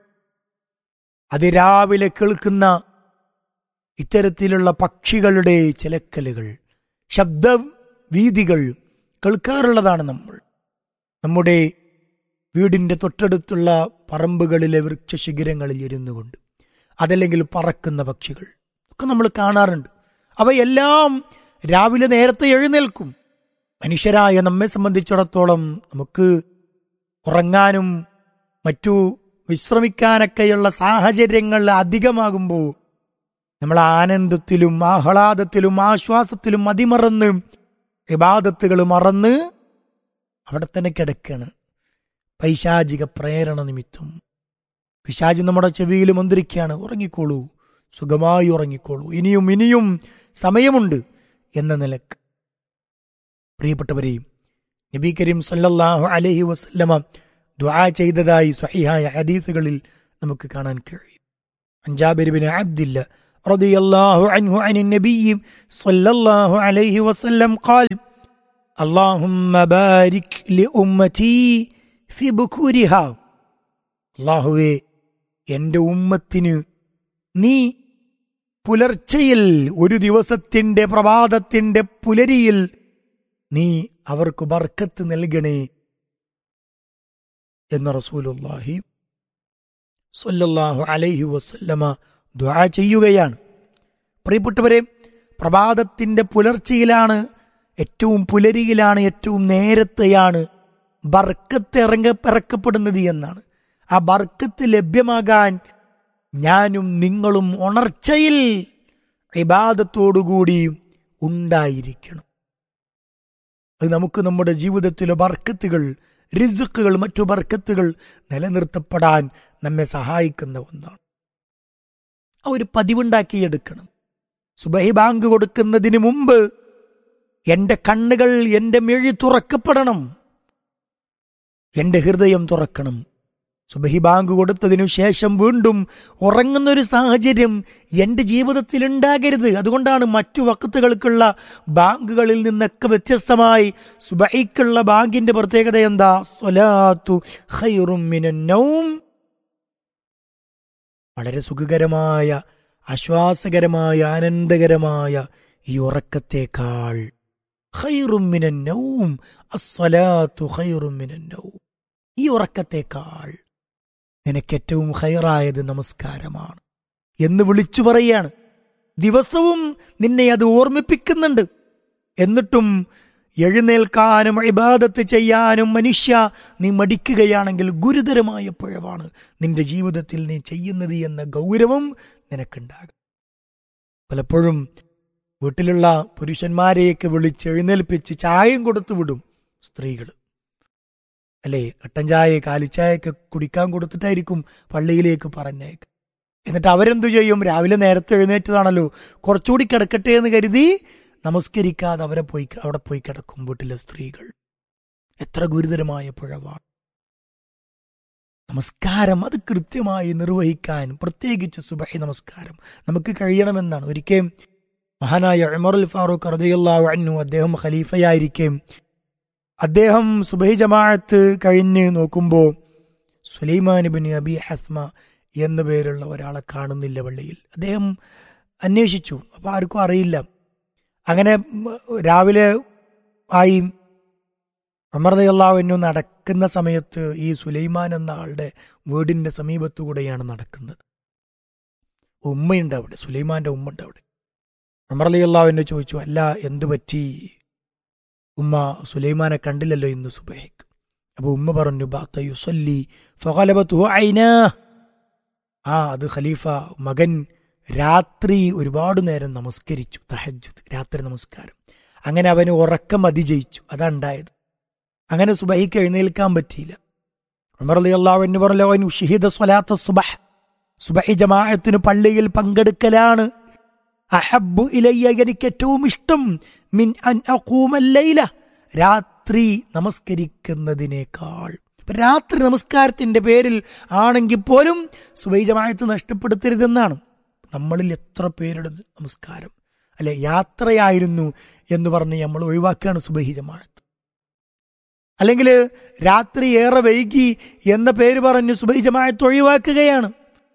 അതിരാവിലെ കേൾക്കുന്ന ഇത്തരത്തിലുള്ള പക്ഷികളുടെ ചിലക്കലുകൾ ശബ്ദ വീതികൾ കേൾക്കാറുള്ളതാണ് നമ്മൾ നമ്മുടെ വീടിന്റെ തൊട്ടടുത്തുള്ള പറമ്പുകളിലെ വൃക്ഷശിഖരങ്ങളിൽ ഇരുന്നു കൊണ്ട് അതല്ലെങ്കിൽ പറക്കുന്ന പക്ഷികൾ ഒക്കെ നമ്മൾ കാണാറുണ്ട് അവയെല്ലാം രാവിലെ നേരത്തെ എഴുന്നേൽക്കും മനുഷ്യരായ നമ്മെ സംബന്ധിച്ചിടത്തോളം നമുക്ക് ഉറങ്ങാനും മറ്റു വിശ്രമിക്കാനൊക്കെയുള്ള സാഹചര്യങ്ങൾ അധികമാകുമ്പോൾ നമ്മൾ ആനന്ദത്തിലും ആഹ്ലാദത്തിലും ആശ്വാസത്തിലും മതിമറന്ന് വിവാദത്തുകൾ മറന്ന് അവിടെ തന്നെ കിടക്കാണ് പൈശാചിക പ്രേരണ നിമിത്തം പിശാജി നമ്മുടെ ചെവിയിൽ മന്ത്രിക്കുകയാണ് ഉറങ്ങിക്കോളൂ സുഖമായി ഉറങ്ങിക്കോളൂ ഇനിയും ഇനിയും സമയമുണ്ട് എന്ന നിലക്ക് പ്രിയപ്പെട്ടവരെയും നബി കരീം സല്ലല്ലാഹു അലൈഹി വസല്ലമ ദുആ ചെയ്തതായി സ്വഹിഹായ ഹദീസുകളിൽ നമുക്ക് കാണാൻ കഴിയും അഞ്ചാബിരിബിന് അബ്ദില്ല رضي الله عنه عن النبي صلى الله عليه وسلم قال اللهم بارك لأمتي في بكورها അള്ളാഹുവേ എന്റെ ഉമ്മത്തിന് നീ പുലർച്ചയിൽ ഒരു ദിവസത്തിന്റെ പ്രഭാതത്തിന്റെ പുലരിയിൽ നീ അവർക്ക് ബർക്കത്ത് നൽകണേ എന്ന് റസൂലുല്ലാഹി സല്ലല്ലാഹു അലൈഹി വസല്ലമ ദുആ ചെയ്യുകയാണ് പ്രിയപ്പെട്ടവരെ പ്രഭാതത്തിന്റെ പുലർച്ചയിലാണ് ഏറ്റവും പുലരിയിലാണ് ഏറ്റവും നേരത്തെയാണ് ബർക്കത്ത് ഇറങ്ങ ഇറക്കപ്പെടുന്നത് എന്നാണ് ആ ബർക്കത്ത് ലഭ്യമാകാൻ ഞാനും നിങ്ങളും ഉണർച്ചയിൽ ഇബാദത്തോടുകൂടി ഉണ്ടായിരിക്കണം അത് നമുക്ക് നമ്മുടെ ജീവിതത്തിലെ ബർക്കത്തുകൾ റിസുക്കുകൾ മറ്റു ബർക്കത്തുകൾ നിലനിർത്തപ്പെടാൻ നമ്മെ സഹായിക്കുന്ന ഒന്നാണ് ആ ഒരു പതിവുണ്ടാക്കിയെടുക്കണം സുബഹി ബാങ്ക് കൊടുക്കുന്നതിന് മുമ്പ് എന്റെ കണ്ണുകൾ എന്റെ മെഴി തുറക്കപ്പെടണം എന്റെ ഹൃദയം തുറക്കണം സുബഹി ബാങ്ക് കൊടുത്തതിനു ശേഷം വീണ്ടും ഉറങ്ങുന്നൊരു സാഹചര്യം എൻ്റെ ജീവിതത്തിൽ ഉണ്ടാകരുത് അതുകൊണ്ടാണ് മറ്റു വക്കത്തുകൾക്കുള്ള ബാങ്കുകളിൽ നിന്നൊക്കെ വ്യത്യസ്തമായി സുബഹിക്കുള്ള ബാങ്കിന്റെ പ്രത്യേകത എന്താ സ്വലാത്തു ഖൈറും മിനൻ നൗം വളരെ സുഖകരമായ ആശ്വാസകരമായ ആനന്ദകരമായ ഈ ഉറക്കത്തേക്കാൾ ഖൈറും മിനൻ നൗം അസ്സലാത്തു ഖൈറും മിനൻ നൗം ഈ ഉറക്കത്തേക്കാൾ നിനക്ക് ഏറ്റവും ഹൈറായത് നമസ്കാരമാണ് എന്ന് വിളിച്ചു പറയാണ് ദിവസവും നിന്നെ അത് ഓർമ്മിപ്പിക്കുന്നുണ്ട് എന്നിട്ടും എഴുന്നേൽക്കാനും ഇബാദത്ത് ചെയ്യാനും മനുഷ്യ നീ മടിക്കുകയാണെങ്കിൽ ഗുരുതരമായ പിഴവാണ് നിന്റെ ജീവിതത്തിൽ നീ ചെയ്യുന്നത് എന്ന ഗൗരവം നിനക്കുണ്ടാകും പലപ്പോഴും വീട്ടിലുള്ള പുരുഷന്മാരെയൊക്കെ വിളിച്ച് എഴുന്നേൽപ്പിച്ച് ചായയും കൊടുത്തു വിടും സ്ത്രീകൾ അല്ലേ കട്ടൻ ചായ കാലിച്ചായൊക്കെ കുടിക്കാൻ കൊടുത്തിട്ടായിരിക്കും പള്ളിയിലേക്ക് പറഞ്ഞേക്ക് എന്നിട്ട് അവരെന്തു ചെയ്യും രാവിലെ നേരത്തെ എഴുന്നേറ്റതാണല്ലോ കുറച്ചുകൂടി കിടക്കട്ടെ എന്ന് കരുതി നമസ്കരിക്കാതെ അവരെ പോയി അവിടെ പോയി കിടക്കും വീട്ടിലെ സ്ത്രീകൾ എത്ര ഗുരുതരമായ പിഴവാണ് നമസ്കാരം അത് കൃത്യമായി നിർവഹിക്കാൻ പ്രത്യേകിച്ച് സുബഹി നമസ്കാരം നമുക്ക് കഴിയണമെന്നാണ് ഒരിക്കലും മഹാനായ ഉമറുൽ ഫാറൂഖ് റദിയല്ലാഹു അൻഹു അദ്ദേഹം ഖലീഫയായിരിക്കും അദ്ദേഹം സുബഹി ജമാഅത്ത് കഴിഞ്ഞ് നോക്കുമ്പോൾ സുലൈമാൻ ബിൻ അബി ഹസ്മ എന്ന പേരുള്ള ഒരാളെ കാണുന്നില്ല പള്ളിയിൽ അദ്ദേഹം അന്വേഷിച്ചു അപ്പോൾ ആർക്കും അറിയില്ല അങ്ങനെ രാവിലെ ആയി അമർദയല്ലാവിനു നടക്കുന്ന സമയത്ത് ഈ സുലൈമാൻ എന്ന ആളുടെ വീടിന്റെ സമീപത്തുകൂടെയാണ് നടക്കുന്നത് ഉമ്മയുണ്ട് അവിടെ സുലൈമാന്റെ ഉമ്മ ഉണ്ട് അവിടെ അമർലിയല്ലാവിനെ ചോദിച്ചു അല്ല എന്തു പറ്റി ഉമ്മ സുലൈമാനെ കണ്ടില്ലല്ലോ ഇന്ന് സുബഹയ്ക്ക് അപ്പൊ ഉമ്മ പറഞ്ഞു ബാത്ത യുസല്ലി ഫഗലബത്തു ഐനാ ആ അത് ഖലീഫ മകൻ രാത്രി ഒരുപാട് നേരം നമസ്കരിച്ചു തഹജുദ് രാത്രി നമസ്കാരം അങ്ങനെ അവന് ഉറക്കം അതിജയിച്ചു അതാണ്ടായത് അങ്ങനെ സുബഹിക്ക് എഴുന്നേൽക്കാൻ പറ്റിയില്ല ഉമർ അലി അള്ളാഹു പറഞ്ഞു അവൻ ഷഹീദ സ്വലാത്ത സുബഹ് സുബഹി ജമാഅത്തിന് പള്ളിയിൽ പങ്കെടുക്കലാണ് അഹബ്ബു ഇലയ്യ എനിക്ക് ഏറ്റവും ഇഷ്ടം മിൻ അൻ അഖൂമല്ലൈല രാത്രി നമസ്കരിക്കുന്നതിനേക്കാൾ രാത്രി നമസ്കാരത്തിന്റെ പേരിൽ ആണെങ്കിൽ പോലും സുബൈ ജമാഅത്ത് നഷ്ടപ്പെടുത്തരുതെന്നാണ് നമ്മളിൽ എത്ര പേരുടെ നമസ്കാരം അല്ലെ യാത്രയായിരുന്നു എന്ന് പറഞ്ഞ് നമ്മൾ ഒഴിവാക്കുകയാണ് സുബഹി ജമാഅത്ത് അല്ലെങ്കിൽ രാത്രി ഏറെ വൈകി എന്ന പേര് പറഞ്ഞ് സുബൈ ജമാഅത്ത് ഒഴിവാക്കുകയാണ്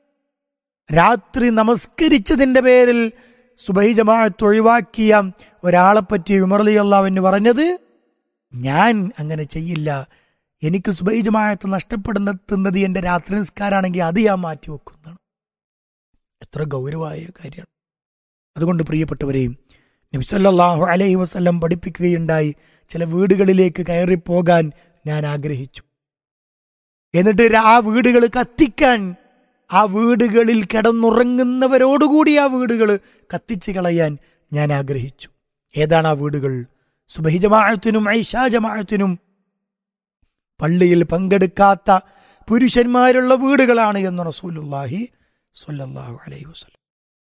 രാത്രി നമസ്കരിച്ചതിന്റെ പേരിൽ സുബൈ ജമാഅത്ത് ഒഴിവാക്കിയ ഒരാളെപ്പറ്റി ഉമർലി അള്ളാവിന് പറഞ്ഞത് ഞാൻ അങ്ങനെ ചെയ്യില്ല എനിക്ക് സുബൈ ജമാഅത്ത് നഷ്ടപ്പെടുന്നത് എന്റെ രാത്രി നിസ്കാരാണെങ്കിൽ അത് ഞാൻ മാറ്റി വെക്കുന്നതാണ് എത്ര ഗൗരവമായ കാര്യമാണ് അതുകൊണ്ട് പ്രിയപ്പെട്ടവരെയും നബിസല്ലാഹു അലൈഹി വസ്ല്ലം പഠിപ്പിക്കുകയുണ്ടായി ചില വീടുകളിലേക്ക് കയറിപ്പോകാൻ ഞാൻ ആഗ്രഹിച്ചു എന്നിട്ട് ആ വീടുകൾ കത്തിക്കാൻ ആ വീടുകളിൽ കിടന്നുറങ്ങുന്നവരോടുകൂടി ആ വീടുകൾ കത്തിച്ചു കളയാൻ ഞാൻ ആഗ്രഹിച്ചു ഏതാണ് ആ വീടുകൾ സുബഹി ജമാഅത്തിനും ഐഷാ ജമാഅത്തിനും പള്ളിയിൽ പങ്കെടുക്കാത്ത പുരുഷന്മാരുള്ള വീടുകളാണ് എന്ന് റസൂലുല്ലാഹി സ്വല്ലല്ലാഹു അലൈഹി വസല്ലം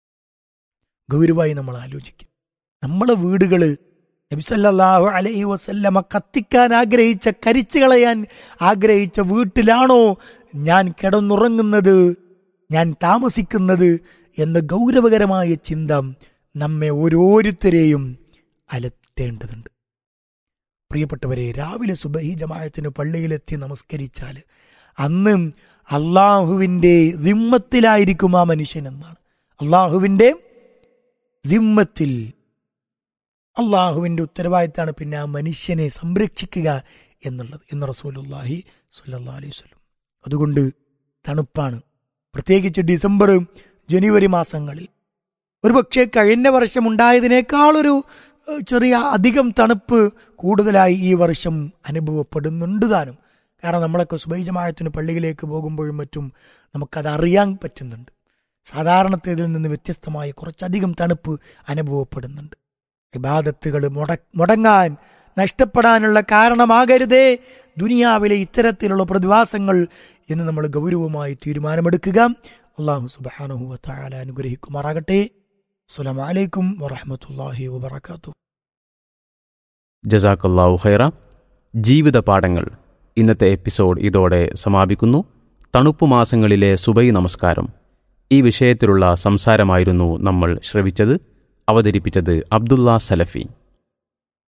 ഗൗരവമായി നമ്മൾ ആലോചിക്കും നമ്മളെ വീടുകൾ നബിസല്ലാഹു അലൈഹി വസല്ലമ കത്തിക്കാൻ ആഗ്രഹിച്ച കരിച്ചു കളയാൻ ആഗ്രഹിച്ച വീട്ടിലാണോ ഞാൻ കിടന്നുറങ്ങുന്നത് ഞാൻ താമസിക്കുന്നത് എന്ന ഗൗരവകരമായ ചിന്ത നമ്മെ ഓരോരുത്തരെയും അലത്തേണ്ടതുണ്ട് പ്രിയപ്പെട്ടവരെ രാവിലെ സുബഹി ജമായത്തിന് പള്ളിയിലെത്തി നമസ്കരിച്ചാൽ അന്ന് അള്ളാഹുവിൻ്റെ ദിമ്മത്തിലായിരിക്കും ആ മനുഷ്യൻ എന്നാണ് അള്ളാഹുവിൻ്റെ ദിമ്മത്തിൽ അള്ളാഹുവിൻ്റെ ഉത്തരവാദിത്തമാണ് പിന്നെ ആ മനുഷ്യനെ സംരക്ഷിക്കുക എന്നുള്ളത് എന്ന് റസൂലുല്ലാഹി സുല്ലാ അലൈഹി സ്വലം അതുകൊണ്ട് തണുപ്പാണ് പ്രത്യേകിച്ച് ഡിസംബർ ജനുവരി മാസങ്ങളിൽ ഒരുപക്ഷെ കഴിഞ്ഞ വർഷം ഉണ്ടായതിനേക്കാളൊരു ചെറിയ അധികം തണുപ്പ് കൂടുതലായി ഈ വർഷം അനുഭവപ്പെടുന്നുണ്ട് താനും കാരണം നമ്മളൊക്കെ സുബൈജമായത്തിന് പള്ളിയിലേക്ക് പോകുമ്പോഴും മറ്റും നമുക്കത് അറിയാൻ പറ്റുന്നുണ്ട് സാധാരണത്തേതിൽ നിന്ന് വ്യത്യസ്തമായി കുറച്ചധികം തണുപ്പ് അനുഭവപ്പെടുന്നുണ്ട് ഇബാദത്തുകൾ മുട മുടങ്ങാൻ നഷ്ടപ്പെടാനുള്ള കാരണമാകരുതേ ദുനിയാവിലെ ഇത്തരത്തിലുള്ള പ്രതിഭാസങ്ങൾ എന്ന് നമ്മൾ ഗൗരവമായി തീരുമാനമെടുക്കുക അള്ളാഹു സുബാനഹു താല അനുഗ്രഹിക്കുമാറാകട്ടെ അസ്സലാമലൈക്കും വറഹമത്തല്ലാഹി വബർക്കാത്തു ജസാക്കല്ലാഹു ഖൈറ ജീവിത പാഠങ്ങൾ ഇന്നത്തെ എപ്പിസോഡ് ഇതോടെ സമാപിക്കുന്നു തണുപ്പ് മാസങ്ങളിലെ സുബൈ നമസ്കാരം ഈ വിഷയത്തിലുള്ള സംസാരമായിരുന്നു നമ്മൾ ശ്രവിച്ചത് അവതരിപ്പിച്ചത് അബ്ദുള്ള സലഫി